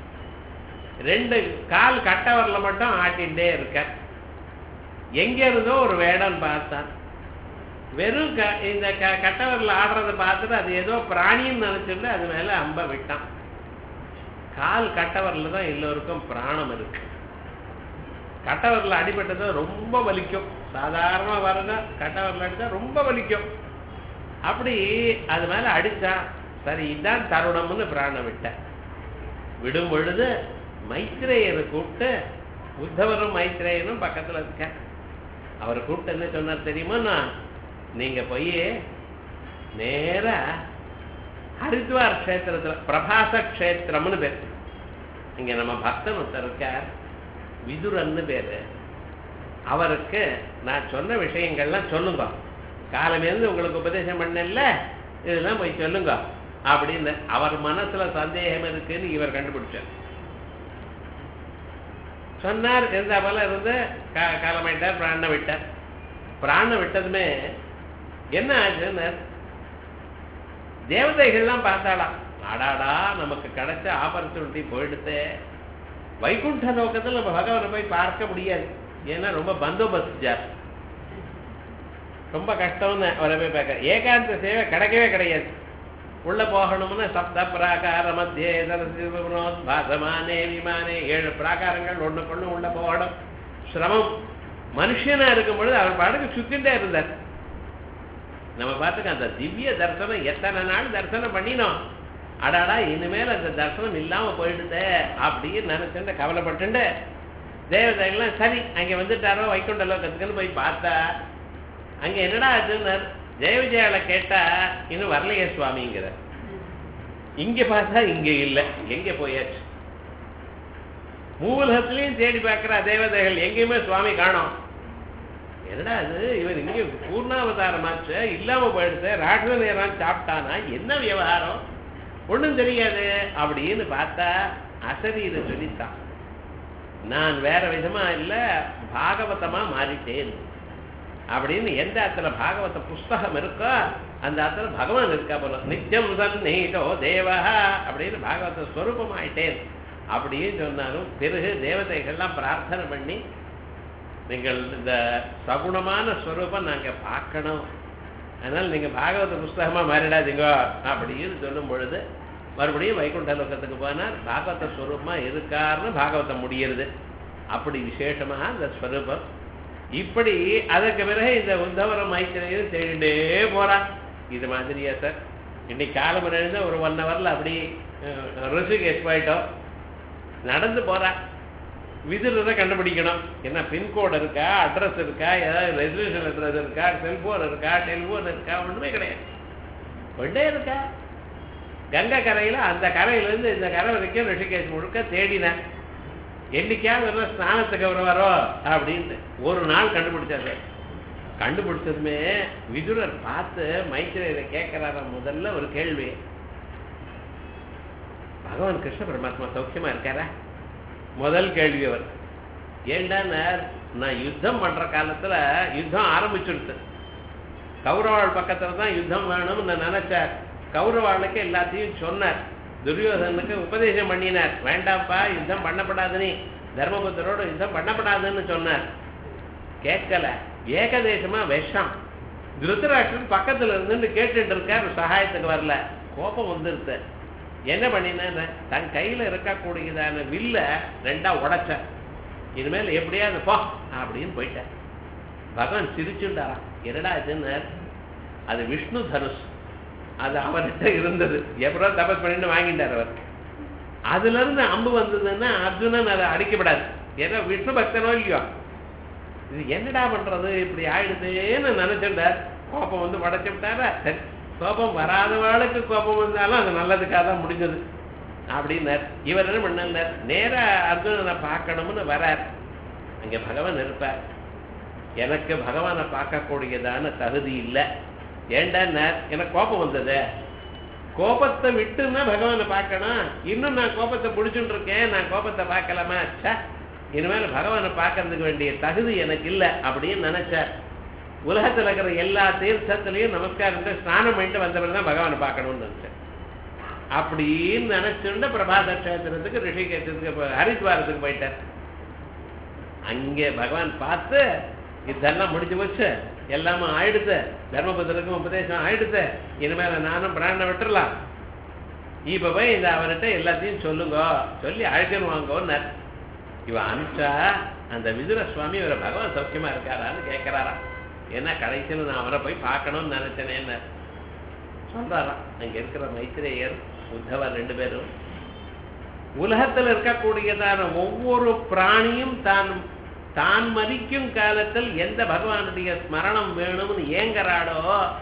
ரெண்டு கால் கட்டவரில் மட்டும் ஆட்டிகிட்டே இருக்க எங்க இருந்தோ ஒரு வேடன் பார்த்தான் வெறும் க இந்த க கட்டவரில் ஆடுறத பார்த்துட்டு அது ஏதோ பிராணின்னு நினைச்சிட்டு அது மேல அம்ப விட்டான் கால் கட்டவரில் தான் எல்லோருக்கும் பிராணம் இருக்கு கட்டவரில் அடிபட்டது ரொம்ப வலிக்கும் சாதாரணமா வரத கட்டவரில் அடிச்சா ரொம்ப வலிக்கும் அப்படி அது மேல அடிச்சா சரி இதான் தருணம்னு பிராணம் விட்ட விடும் பொழுது மைத்ரேயரை கூப்பிட்டு உத்தவரும் மைத்ரேயனும் பக்கத்துல இருக்க அவர் கூப்பிட்டு என்ன சொன்னார் தெரியுமா நீங்க போய் நேரா ஹரித்வார் கஷேத்திரத்துல பிரபாச கஷேத்திரம்னு பேர் இங்க நம்ம பக்தன் ஒருத்தர் இருக்கார் விதுரன்னு பேரு அவருக்கு நான் சொன்ன விஷயங்கள்லாம் சொல்லுங்க காலமேருந்து உங்களுக்கு உபதேசம் பண்ணல இதெல்லாம் போய் சொல்லுங்க அப்படின்னு அவர் மனசுல சந்தேகம் இருக்குன்னு இவர் கண்டுபிடிச்சார் சொன்னார் இருந்தா போல இருந்து கா- காலமாயிட்டார் பிராண விட்டார் பிராண விட்டதுமே என்ன ஆச்சுன்னு தேவதைகள்லாம் பார்த்தாளாம் அடாடா நமக்கு கிடைச்ச ஆப்பர்ச்சுனிட்டி போயிடுத்து வைகுண்ட லோகத்தில் நம்ம பகவானை போய் பார்க்க முடியாது ஏன்னா ரொம்ப பந்தோபஸ்து ஜாஸ்தி ரொம்ப கஷ்டம்னு அவரை போய் பார்க்க ஏகாந்த சேவை கிடைக்கவே கிடையாது உள்ள போகணும்னு சப்த பிராகார மத்தியே பாசமானே விமானே ஏழு பிராகாரங்கள் ஒண்ணுக்கொண்ணு உள்ள போகணும் சிரமம் மனுஷனா இருக்கும் பொழுது அவர் பாட்டுக்கு சுத்திட்டே இருந்தார் நம்ம பார்த்துக்க அந்த திவ்ய தரிசனம் எத்தனை நாள் தரிசனம் பண்ணினோம் அடாடா இனிமேல் அந்த தரிசனம் இல்லாம போயிடுதே அப்படின்னு நினைச்சுட்டு கவலைப்பட்டுண்டு தேவதைகள்லாம் சரி அங்க வந்துட்டாரோ வைகுண்ட லோகத்துக்குன்னு போய் பார்த்தா அங்க என்னடா ஆச்சுன்னு ஜெய விஜயால கேட்டா இன்னும் வரலையே சுவாமிங்கிற இங்க பார்த்தா இங்க இல்ல எங்க போயாச்சு மூலகத்திலையும் தேடி பார்க்கிற தேவதைகள் எங்கேயுமே சுவாமி காணோம் என்னடா அது இவர் இங்க பூர்ணாவதாரமாச்சு இல்லாம போயிடுச்சு ராட்சத நேரம் சாப்பிட்டானா என்ன விவகாரம் ஒண்ணும் தெரியாது அப்படின்னு பார்த்தா அசரீர சொல்லித்தான் நான் வேற விதமா இல்ல பாகவதமா மாறிட்டேன் அப்படின்னு எந்த இடத்துல பாகவத புஸ்தகம் இருக்கோ அந்த இடத்துல பகவான் இருக்கா போல நித்தியம் சந்நீதோ தேவா அப்படின்னு பாகவத ஸ்வரூபம் ஆயிட்டேன் அப்படின்னு சொன்னாலும் பிறகு தேவதைகள்லாம் பிரார்த்தனை பண்ணி நீங்கள் இந்த சகுணமான ஸ்வரூபம் நாங்க பார்க்கணும் அதனால நீங்க பாகவத புஸ்தகமா மாறிடாதீங்க அப்படின்னு சொல்லும் பொழுது மறுபடியும் வைகுண்ட லோகத்துக்கு போனார் பாகவத ஸ்வரூபமா இருக்காருன்னு பாகவதம் முடியுது அப்படி விசேஷமா அந்த ஸ்வரூபம் இப்படி அதற்கு பிறகு இந்த உத்தவரம் மைத்திரையும் தேடிண்டே போறான் இது மாதிரியா சார் இன்னைக்கு காலம் எழுந்த ஒரு ஒன் ஹவர்ல அப்படி ரிஷிகேஷ் போயிட்டோம் நடந்து போறா விதிரதை கண்டுபிடிக்கணும் என்ன பின்கோடு இருக்கா அட்ரஸ் இருக்கா ஏதாவது ரெசிடென்ஷியல் அட்ரஸ் இருக்கா செல்போன் இருக்கா டெலிஃபோன் இருக்கா ஒண்ணுமே கிடையாது கொண்டே இருக்கா கங்கை கரையில அந்த கரையில இருந்து இந்த கரை வரைக்கும் ரிஷிகேஷ் முழுக்க தேடினேன் என்னைக்காவது ஒரு நாள் ஸ்நானத்துக்கு வருவாரோ அப்படின்னு ஒரு நாள் கண்டுபிடிச்சாரு கண்டுபிடிச்சதுமே விதுரர் பார்த்து மைத்திரையில கேட்கிறார முதல்ல ஒரு கேள்வி பகவான் கிருஷ்ண பரமாத்மா சௌக்கியமா இருக்காரா முதல் கேள்வி அவர் ஏண்டா நான் யுத்தம் பண்ற காலத்துல யுத்தம் ஆரம்பிச்சுடுது கௌரவாள் பக்கத்துல தான் யுத்தம் வேணும்னு நான் நினைச்சார் கௌரவாளுக்கு எல்லாத்தையும் சொன்னார் துரியோதனுக்கு உபதேசம் பண்ணினார் வேண்டாம்ப்பா யுத்தம் பண்ணப்படாது நீ தர்மபுத்தரோட யுத்தம் பண்ணப்படாதுன்னு சொன்னார் கேட்கல ஏகதேசமா விஷம் திருத்தராஷ்டிரன் பக்கத்துல இருந்து கேட்டுட்டு இருக்கார் சகாயத்துக்கு வரல கோபம் வந்துருது என்ன பண்ணின தன் கையில இருக்கக்கூடியதான வில்ல ரெண்டா உடைச்ச இனிமேல் எப்படியாவது போ அப்படின்னு போயிட்டார் பகவான் சிரிச்சுண்டாராம் என்னடா இதுன்னு அது விஷ்ணு தனுஷ் அது அவர்கிட்ட இருந்தது எப்படோ தபஸ் பண்ணிட்டு வாங்கிட்டார் அவர் அதுல இருந்து அம்பு வந்ததுன்னா அர்ஜுனன் அதை அடிக்கப்படாது ஏன்னா விஷ்ணு பக்தனோ இல்லையோ இது என்னடா பண்றது இப்படி ஆயிடுதேன்னு நினைச்சுட்டார் கோபம் வந்து உடைச்சு விட்டாரா சரி கோபம் வராதவாளுக்கு கோபம் வந்தாலும் அது நல்லதுக்காக தான் முடிஞ்சது அப்படின்னார் இவர் என்ன பண்ணார் நேரா அர்ஜுனனை பார்க்கணும்னு வரார் அங்க பகவான் இருப்பார் எனக்கு பகவானை பார்க்கக்கூடியதான தகுதி இல்லை ஏண்டான்னார் எனக்கு கோபம் வந்தது கோபத்தை விட்டுன்னா பகவானை பார்க்கணும் இன்னும் நான் கோபத்தை பிடிச்சுட்டு இருக்கேன் நான் கோபத்தை பார்க்கலாமா ச்சே இனிமேல் பகவானை பார்க்கறதுக்கு வேண்டிய தகுதி எனக்கு இல்லை அப்படின்னு நினைச்சார் உலகத்துல இருக்கிற எல்லா தீர்த்தத்திலையும் நமஸ்காரம் பண்ணி ஸ்நானம் பண்ணிட்டு வந்தவன் தான் பகவானை பார்க்கணும்னு நினைச்சேன் அப்படின்னு நினைச்சுட்டு பிரபாத கஷேத்திரத்துக்கு ரிஷிகேஷத்துக்கு போ- ஹரித்வாரத்துக்கு போயிட்டார் அங்கே பகவான் பார்த்து இதெல்லாம் முடிஞ்சு போச்சு எல்லாமே ஆயிடுத்து தர்மபுத்திரக்கும் உபதேசம் ஆயிடுத்து இனிமேல நானும் பிராண விட்டுறலாம் இப்ப போய் இந்த அவர்கிட்ட எல்லாத்தையும் சொல்லுங்க சொல்லி அழைக்கணும் வாங்கன்னார் இவ அனுப்பிச்சா அந்த விதுர சுவாமி இவரை பகவான் சௌக்கியமா இருக்காரான்னு கேட்கிறாராம் ஏன்னா கடைசியில் நான் அவரை போய் பார்க்கணும்னு நினைச்சேனேன்னு சொல்றாராம் அங்க இருக்கிற மைத்திரேயர் உத்தவர் ரெண்டு பேரும் உலகத்தில் இருக்கக்கூடியதான ஒவ்வொரு பிராணியும் தான் தான் மதிக்கும் காலத்தில் எந்த பகவானுடைய ஸ்மரணம் வேணும்னு ஏங்கறாடோ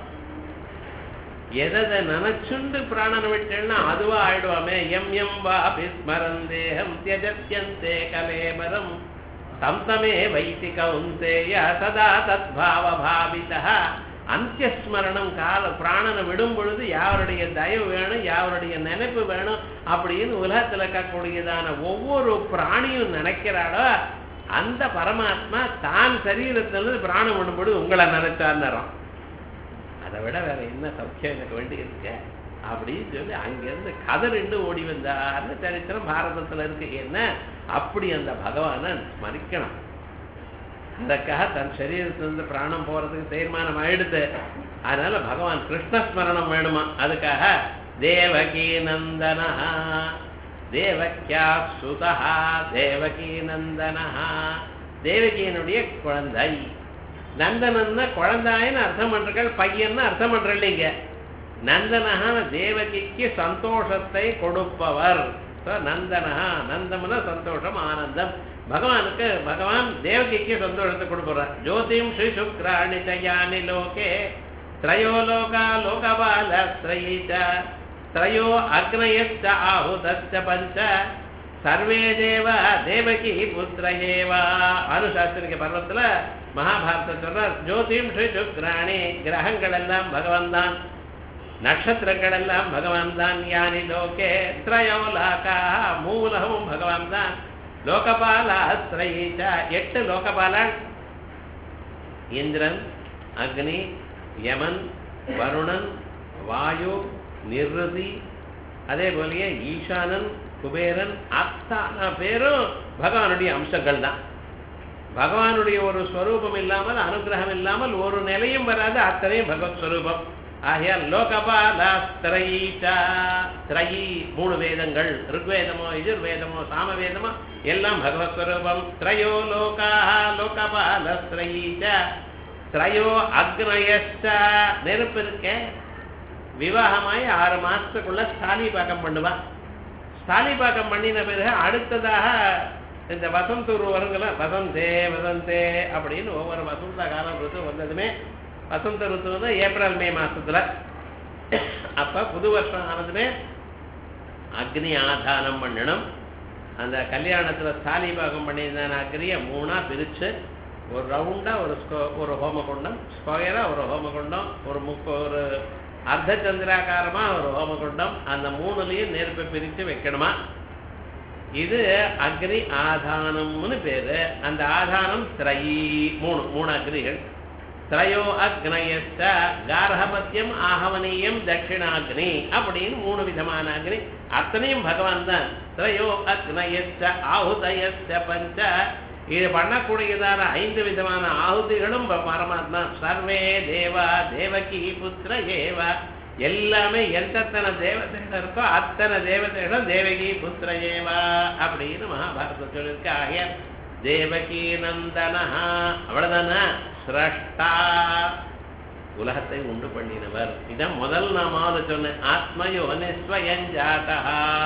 எதை நினைச்சுண்டு பிராணனை விட்டேன்னா அதுவா ஆயிடுவாமே எம் எம் வா ஸ்மரந்தேகம் தியஜத்யந்தே கலேபரம் தம் தமே வைத்தி கௌந்தேய சதா தத்பாவ பாவிதா அந்தியஸ்மரணம் கால பிராணனை விடும் பொழுது யாருடைய தயவு வேணும் யாருடைய நினைப்பு வேணும் அப்படின்னு உலகத்துல இருக்கக்கூடியதான ஒவ்வொரு பிராணியும் நினைக்கிறாளோ அந்த பரமாத்மா தான் சரீரத்திலிருந்து பிராணம் விடும் பொழுது உங்களை நினைச்சார்னறான் அதை விட வேற என்ன சௌக்கியம் எனக்கு வேண்டி இருக்கு அப்படின்னு சொல்லி அங்கிருந்து கதறிண்டு ஓடி வந்தார்னு சரித்திரம் பாரதத்துல இருக்கு என்ன அப்படி அந்த பகவானை ஸ்மரிக்கணும் அதற்காக தன் சரீரத்திலிருந்து பிராணம் போறதுக்கு தீர்மானம் ஆயிடுது அதனால பகவான் கிருஷ்ணஸ்மரணம் வேணுமா அதுக்காக தேவகி நந்தனா தேவக்கியா சுதா தேவகி நந்தனா தேவகியினுடைய குழந்தை நந்தனன்னா குழந்தாயின்னு அர்த்தம் பண்றீர்கள் பையன்னு அர்த்தம் பண்றீங்க நந்தனஹான தேவகிக்கு சந்தோஷத்தை கொடுப்பவர் So, நந்தனஹா நந்தம்னா சந்தோஷம் ஆனந்தம் பகவானுக்கு பகவான் தேவகிக்கு சந்தோஷத்தை கொடுப்பார் ஜோதிம் ஸ்ரீ சுக்ராணி தயானி லோகே த்ரயோ லோகா லோகபால த்ரயீச்ச த்ரயோ அக்னயச்ச ஆஹுதச்ச பஞ்ச சர்வே தேவ தேவகி புத்திர ஏவ அனுசாஸ்திரிக பர்வத்துல மகாபாரத சொல்றார் ஜோதிம் ஸ்ரீ சுக்ராணி கிரகங்கள் எல்லாம் பகவான் தான் நட்சத்திரங்கள் எல்லாம் பகவான் தான் யானி லோகே திரயோ லாகா மூலகமும் பகவான் தான் லோகபால திரயீச்ச எட்டு லோகபாலன் இந்திரன் அக்னி யமன் வருணன் வாயு நிருதி அதே போலயே ஈசானன் குபேரன் அத்தனை பேரும் பகவானுடைய அம்சங்கள் தான் பகவானுடைய ஒரு ஸ்வரூபம் இல்லாமல் அனுகிரகம் இல்லாமல் ஒரு நிலையும் வராது அத்தனையும் பகவத் ஸ்வரூபம் ஆகையால் லோகபாலா திரையீச்சா திரையி மூணு வேதங்கள் ருக்வேதமோ எஜுர்வேதமோ சாமவேதமோ எல்லாம் பகவத் ஸ்வரூபம் திரையோ லோகா லோகபால திரையீச்ச திரையோ அக்னயச்ச நெருப்பு இருக்க விவாகமாய் ஆறு மாசத்துக்குள்ள ஸ்தாலி பாக்கம் பண்ணுவா ஸ்தாலி பாக்கம் பண்ணின பிறகு அடுத்ததாக இந்த வசந்தூர் வருங்கள வசந்தே வசந்தே அப்படின்னு ஒவ்வொரு வசந்த காலம் ருத்து வந்ததுமே வசந்த ருத்து வந்து ஏப்ரல் மே மாசத்துல அப்ப புது வருஷம் ஆனதுமே அக்னி ஆதானம் பண்ணணும் அந்த கல்யாணத்துல ஸ்தாலி பாகம் பண்ணியிருந்தான அக்னியை மூணா பிரிச்சு ஒரு ரவுண்டா ஒரு ஸ்கொ- ஒரு ஹோமகுண்டம் ஸ்கொயரா ஒரு ஹோமகுண்டம் ஒரு முப்ப ஒரு அர்த்த சந்திராகாரமா ஒரு ஹோமகுண்டம் அந்த மூணுலயும் நெருப்பை பிரித்து வைக்கணுமா இது அக்னி ஆதானம்னு பேரு அந்த ஆதானம் திரையி மூணு மூணு அக்னிகள் திரையோ அக்னயஸ்ட கார்ஹபத்தியம் ஆகவனீயம் தட்சிணாக்னி அப்படின்னு மூணு விதமான அக்னி அத்தனையும் பகவான் தான் திரையோ அக்னயஸ்ட ஆಹುதயஸ்ட பஞ்ச இது பண்ணக்கூடியதான ஐந்து விதமான ஆಹುதிகளும் ப- பரமாத்மா சர்வே தேவா தேவகி புத்திர ஏவ எல்லாமே எந்தத்தனை தேவதைகள் இருக்கோ அத்தனை தேவதைகளும் தேவகி புத்திர ஏவா அப்படின்னு மகாபாரதம் சொல்லியிருக்கு ஆகிய தேவகி நந்தனஹா அவ்வளவுதானா சிரஷ்டா உலகத்தை உண்டு பண்ணினவர் இதான் முதல் நாமாவது சொன்னேன் ஆத்மயோனிஸ்வயஞ்சாதா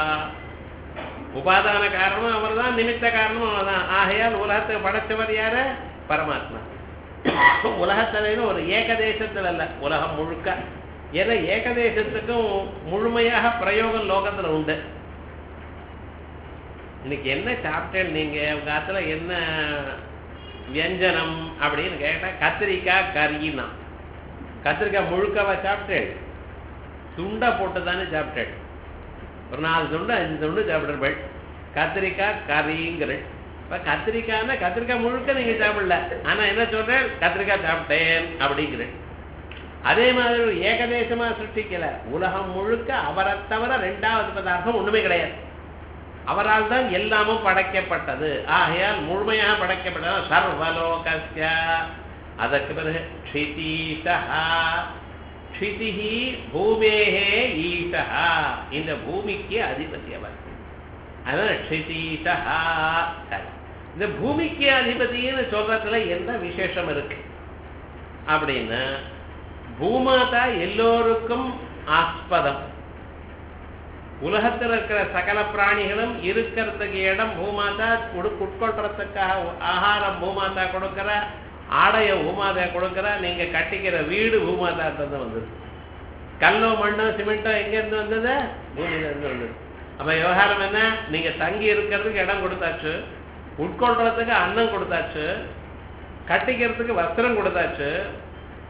உபாதான காரணமும் அவர்தான் நிமித்த காரணமும் அவர்தான் ஆகையால் உலகத்தை படைச்சவர் யாரு பரமாத்மா உலகத்தில ஒரு ஏகதேசத்தில் அல்ல உலகம் முழுக்க ஏன்னா ஏகதேசத்துக்கும் முழுமையாக பிரயோகம் லோகத்துல உண்டு இன்னைக்கு என்ன சாப்பிட்டேன் நீங்க உங்க ஆத்துல என்ன வியஞ்சனம் அப்படின்னு கேட்டா கத்திரிக்காய் கறின்னா கத்திரிக்காய் முழுக்கவா சாப்பிட்டேன் துண்டா போட்டு தானே சாப்பிட்டேன் ஒரு நாலு துண்டு அஞ்சு துண்டு சாப்பிடுறேன் கத்திரிக்காய் கறிங்கிற இப்ப கத்திரிக்காய்னா கத்திரிக்காய் முழுக்க நீங்க சாப்பிடல ஆனா என்ன சொல்றேன் கத்திரிக்காய் சாப்பிட்டேன் அப்படிங்கிறேன் அதே மாதிரி ஒரு ஏகதேசமா சிருஷ்டிக்கல உலகம் முழுக்க அவரை தவிர ரெண்டாவது பதார்த்தம் ஒண்ணுமே கிடையாது அவரால் தான் எல்லாமும் படைக்கப்பட்டது ஆகையால் முழுமையாக படைக்கப்பட்டது சர்வலோகஸ்ய அதற்கு பிறகு க்ஷிதீஷா க்ஷிதிஹி பூமேஹே ஈஷா இந்த பூமிக்கு அதிபதி அவர் அதான் க்ஷிதீஷா சரி. இந்த பூமிக்கு அதிபதின்னு சொல்றதுல என்ன விசேஷம் இருக்கு அப்படின்னா பூமாதா எல்லோருக்கும் ஆஸ்பதம் உலகத்தில் இருக்கிற சகல பிராணிகளும் இருக்கிறதுக்கு இடம் பூமாதா உடு- உட்கொள்றதுக்காக ஆகாரம் பூமாதா கொடுக்கிற ஆடைய பூமாதா கொடுக்கிற நீங்க கட்டிக்கிற வீடு பூமாதா இருந்து வந்தது கல்லோ மண்ணோ சிமெண்டோ எங்க இருந்து வந்தது பூமியில இருந்து வந்தது அப்ப விவகாரம் என்ன நீங்க தங்கி இருக்கிறதுக்கு இடம் கொடுத்தாச்சு உட்கொள்றதுக்கு அன்னம் கொடுத்தாச்சு கட்டிக்கிறதுக்கு வஸ்திரம் கொடுத்தாச்சு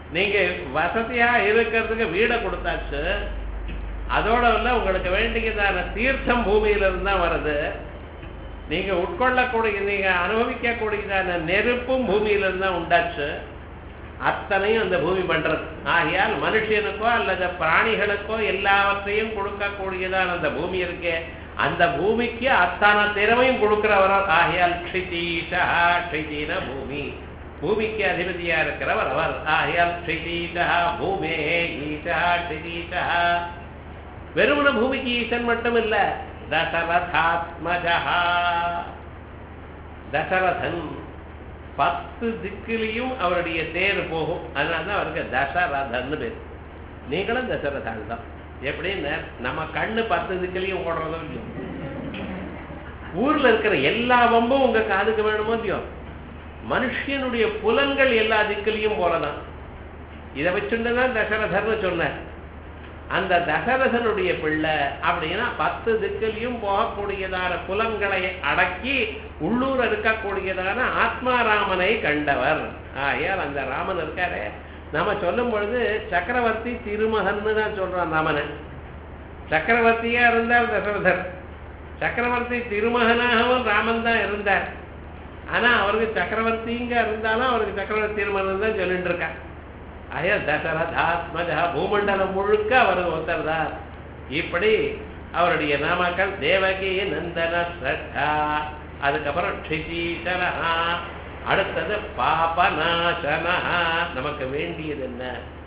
நீங்க வசதியா இருக்கிறதுக்கு வீடை கொடுத்தாச்சு அதோட இல்ல உங்களுக்கு வேண்டியதான தீர்த்தம் பூமியில இருந்து தான் வருது நீங்க உட்கொள்ளக்கூடிய நீங்க அனுபவிக்கக்கூடியதான நெருப்பும் பூமியில இருந்து தான் உண்டாச்சு அத்தனையும் அந்த பூமி பண்றது ஆகையால் மனுஷனுக்கோ அல்லது பிராணிகளுக்கோ எல்லாவற்றையும் கொடுக்கக்கூடியதான அந்த பூமி இருக்கே அந்த பூமிக்கு அத்தனை திறமையும் கொடுக்கிறவர் ஆகையால் க்ஷிதீஷா க்ஷிதீன பூமி பூமிக்கு அதிபதியா இருக்கிறவர் அவர் ஆகையால் க்ஷிதீஷா பூமே ஈஷா க்ஷிதீஷா வெறுமன பூமிக்கு ஈசன் மட்டும் இல்ல தசரதாத்மஜா தசரதன் பத்து திக்கிலையும் அவருடைய தேர் போகும் அதனால தான் அவருக்கு தசரதன்னு பேர் நீங்களும் தசரதான் தான் எப்படின்னு நம்ம கண்ணு பத்து திக்கிலையும் ஓடுறதும் இல்லையோ ஊர்ல இருக்கிற எல்லா வம்பும் உங்க காதுக்கு வேணுமோ இல்லையோ மனுஷனுடைய புலன்கள் எல்லா திக்கிலையும் போறதான் இதை வச்சுட்டு தான் தசரதர்னு சொன்னார் அந்த தசரதனுடைய பிள்ளை அப்படின்னா பத்து திக்கிலையும் போகக்கூடியதான புலன்களை அடக்கி உள்ளூர் இருக்கக்கூடியதான ஆத்மாராமனை கண்டவர் ஆயால் அந்த ராமன் இருக்காரே நம்ம சொல்லும் பொழுது சக்கரவர்த்தி திருமகன்னு தான் சொல்றோம் ராமனை சக்கரவர்த்தியா இருந்தார் தசரதர் சக்கரவர்த்தி திருமகனாகவும் ராமன் தான் இருந்தார் ஆனா அவருக்கு சக்கரவர்த்திங்க இருந்தாலும் அவருக்கு சக்கரவர்த்தி திருமகன் தான் சொல்லிட்டு இருக்கார் அய தசரதாத்மஜா பூமண்டலம் முழுக்க அவர் ஒருத்தர் தான் இப்படி அவருடைய நாமக்கள் தேவகி நந்தன ஸ்ரத்தா அதுக்கப்புறம் க்ஷிதீசரா அடுத்தது பாபநாசனா நமக்கு வேண்டியது என்ன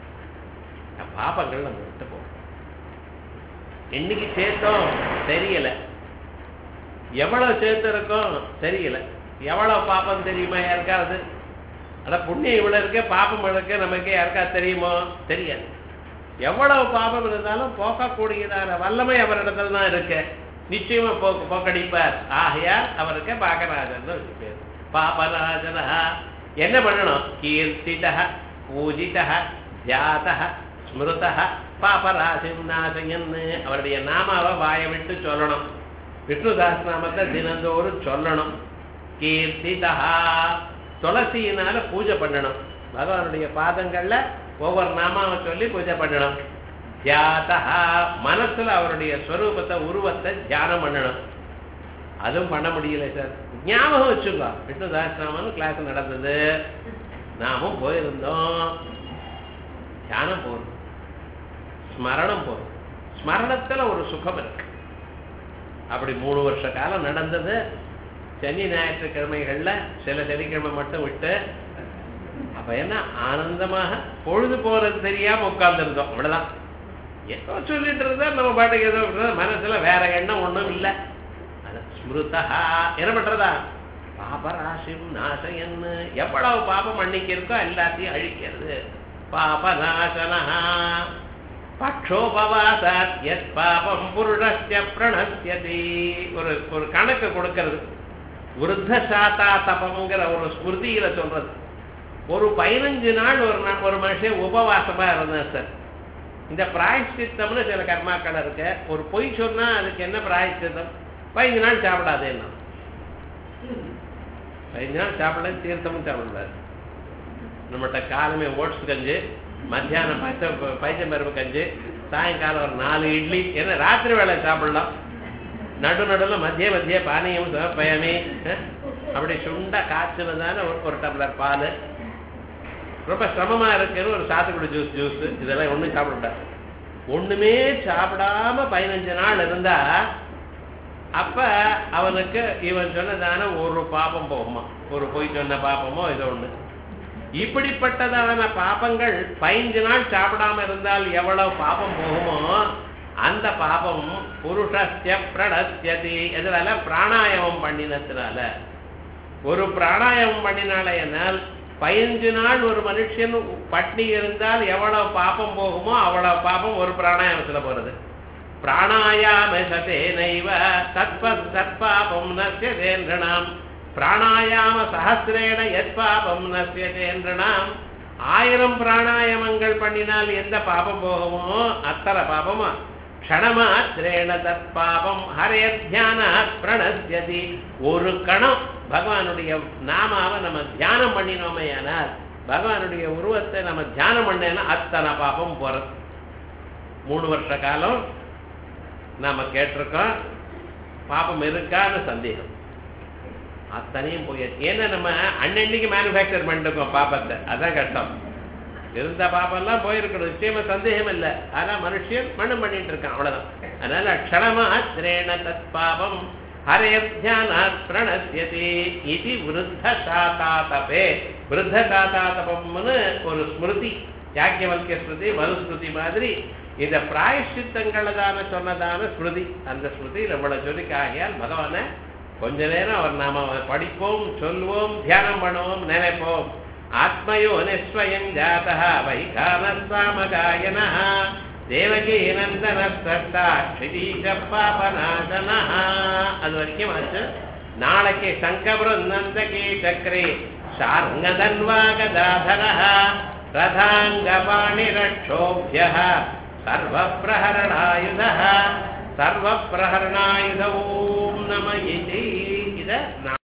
பாபங்கள் நம்ம விட்டு போகும் இன்னைக்கு சேர்த்தோம் தெரியல எவ்வளவு சேர்த்திருக்கோம் தெரியல எவ்வளவு பாப்பம் தெரியுமா யாருக்காவது ஆனா புண்ணியம் இவ்வளவு இருக்கு பாப்பம் இருக்கு நமக்கு யாருக்கா தெரியுமோ தெரியாது எவ்வளவு பாபம் இருந்தாலும் போக்கக்கூடியதான வல்லமை அவரிடத்துல தான் இருக்கு நிச்சயமா போக்கு போக்கடிப்பார் ஆகையால் அவருக்கு பாகராஜன் பேர் பாபராஜனா என்ன பண்ணணும் கீர்த்தித பூஜித தியாத ஸ்மிருத பாபராசிம் நாசயன்னு அவருடைய நாமாவை வாயை விட்டு சொல்லணும் விஷ்ணு சாஸ்திரநாமத்தை தினந்தோறும் சொல்லணும் கீர்த்திதா துளசியினால பூஜை பண்ணணும் பகவானுடைய பாதங்கள்ல ஒவ்வொரு நாமாவை சொல்லி பூஜை பண்ணணும் தியாதா மனசுல அவருடைய ஸ்வரூபத்தை உருவத்தை தியானம் பண்ணணும் அதுவும் பண்ண முடியல சார் ஞாபகம் வச்சுக்கோ விஷ்ணு சாஸ்திரநாமன் கிளாஸ் நடந்தது நாமும் போயிருந்தோம் தியானம் போறோம் ஸ்மரணம் போறோம் ஸ்மரணத்துல ஒரு சுகம் இருக்கு அப்படி மூணு வருஷ காலம் நடந்தது சனி ஞாயிற்றுக்கிழமைகள்ல சில சனிக்கிழமை மட்டும் விட்டு அப்ப என்ன ஆனந்தமாக பொழுது போறது தெரியாம உட்கார்ந்துருந்தோம் அவ்வளவுதான் ஏதோ சொல்லிட்டு இருந்தா நம்ம பாட்டுக்கு ஏதோ மனசுல வேற எண்ணம் ஒண்ணும் இல்லை ஸ்மிருதா என்ன பண்றதா பாபராசிம் நாசயன்னு எவ்வளவு பாபம் அன்னைக்கு இருக்கோ எல்லாத்தையும் அழிக்கிறது பாபநாசனா பக்ஷோபவாசாத் எத் பாபம் புருஷஸ்ய பிரணஸ்யதி ஒரு ஒரு கணக்கு கொடுக்கிறது விருத்த சாத்தா தபம்ங்கிற ஒரு ஸ்மிருதியில சொல்றது ஒரு பதினஞ்சு நாள் ஒரு நா- ஒரு மனுஷன் உபவாசமா இருந்தான் சார் இந்த பிராயஷ்சித்தம்னு சில கர்மாக்கள் இருக்கு ஒரு பொய் சொன்னா அதுக்கு என்ன பிராயஷ்சித்தம் பதினஞ்சு நாள் சாப்பிடாதேன்னா பதினஞ்சு நாள் சாப்பிடல தீர்த்தமும் சாப்பிடக்கூடாது நம்மகிட்ட காலமே ஓட்ஸ் கஞ்சி மத்தியானம் பச்சை பைச்சம்பருப்பு கஞ்சி சாயங்காலம் ஒரு நாலு இட்லி ஏன்னா ராத்திரி வேலை சாப்பிடலாம் நடு நடுவில் மத்திய மத்திய பானியம் பயமே அப்படி சுண்டா காய்ச்சினதான ஒரு ஒரு டம்ளர் பால் ரொம்ப சிரமமா இருக்குன்னு ஒரு சாத்துக்குடி ஜூஸ் ஜூஸ் இதெல்லாம் ஒண்ணும் சாப்பிடக்கூடாது ஒண்ணுமே சாப்பிடாம பதினஞ்சு நாள் இருந்தா அப்ப அவனுக்கு இவன் சொன்னதான ஒரு பாபம் போகுமா ஒரு பொய் சொன்ன பாபமோ ஏதோ ஒண்ணு இப்படிப்பட்டதான பாபங்கள் பதினஞ்சு நாள் சாப்பிடாம இருந்தால் எவ்வளவு பாபம் போகுமோ அந்த பாபம் புருஷஸ்ய பிரணஸ்யதி எதனால பிராணாயாமம் பண்ணினதுனால ஒரு பிராணாயாமம் பண்ணினால என்னால் பதினஞ்சு நாள் ஒரு மனுஷன் பட்னி இருந்தால் எவ்வளவு பாபம் போகுமோ அவ்வளவு பாபம் ஒரு பிராணாயாமத்துல போறது பிராணாயாம சதேனைவ தத்பத் தற்பாபம் நசியதேந்திரணாம் பிராணாயாம சஹசிரேண எத் பாபம் நசியதேந்திரணாம் ஆயிரம் பிராணாயாமங்கள் பண்ணினால் எந்த பாபம் போகுமோ அத்தனை பாபமா க்ஷணமாத்திரேண தத் பாபம் ஹரே தியான பிரணஸ்யதி ஒரு கணம் பகவானுடைய நாமாவை நம்ம தியானம் பண்ணினோமே ஆனால் பகவானுடைய உருவத்தை நம்ம தியானம் பண்ணேன்னா அத்தனை பாபம் போறது மூணு வருஷ காலம் நாம கேட்டிருக்கோம் பாபம் இருக்கான்னு சந்தேகம் அத்தனையும் போயாச்சு ஏன்னா நம்ம அன்னன்னைக்கு மேனுஃபேக்சர் பண்ணிருக்கோம் பாப்பத்தை அதான் கஷ்டம் இருந்த பாப்பெல்லாம் போயிருக்கணும் நிச்சயமா சந்தேகம் இல்லை ஆனா மனுஷன் மண்ணும் பண்ணிட்டு இருக்கான் அவ்வளவுதான் அதனால க்ஷணமாத்திரேண தத் பாபம் ஹரேத்யானாத் பிரணசியதி இது விருத்த சாதாதபே விருத்த சாதாதபம்னு ஒரு ஸ்மிருதி யாக்கியவல்கிய ஸ்மிருதி மனுஸ்மிருதி மாதிரி இந்த பிராயஷ்சித்தங்களதான சொன்னதான ஸ்மிருதி அந்த ஸ்மிருதி நம்மளை சொல்லிக்காகியால் பகவானை கொஞ்ச நேரம் அவர் நாம படிப்போம் சொல்வோம் தியானம் பண்ணுவோம் நினைப்போம் ஆத்மயோ நிஸ்வயம் ஜாதா வைகானசாமகாயன தேவகி நந்தன சட்டா க்ஷிதீஷ பாபநாசனா அது வரைக்கும் ஆச்சு நாளைக்கு சங்கபுரம் நந்தகி சக்கரே சார்ங்கதன்வாகதாதர ரதாங்கபாணிரட்சோபிய சர்வப்பிரஹரணாயுத சர்வப்பிரஹரணாயுத ஓம் நம இதி இத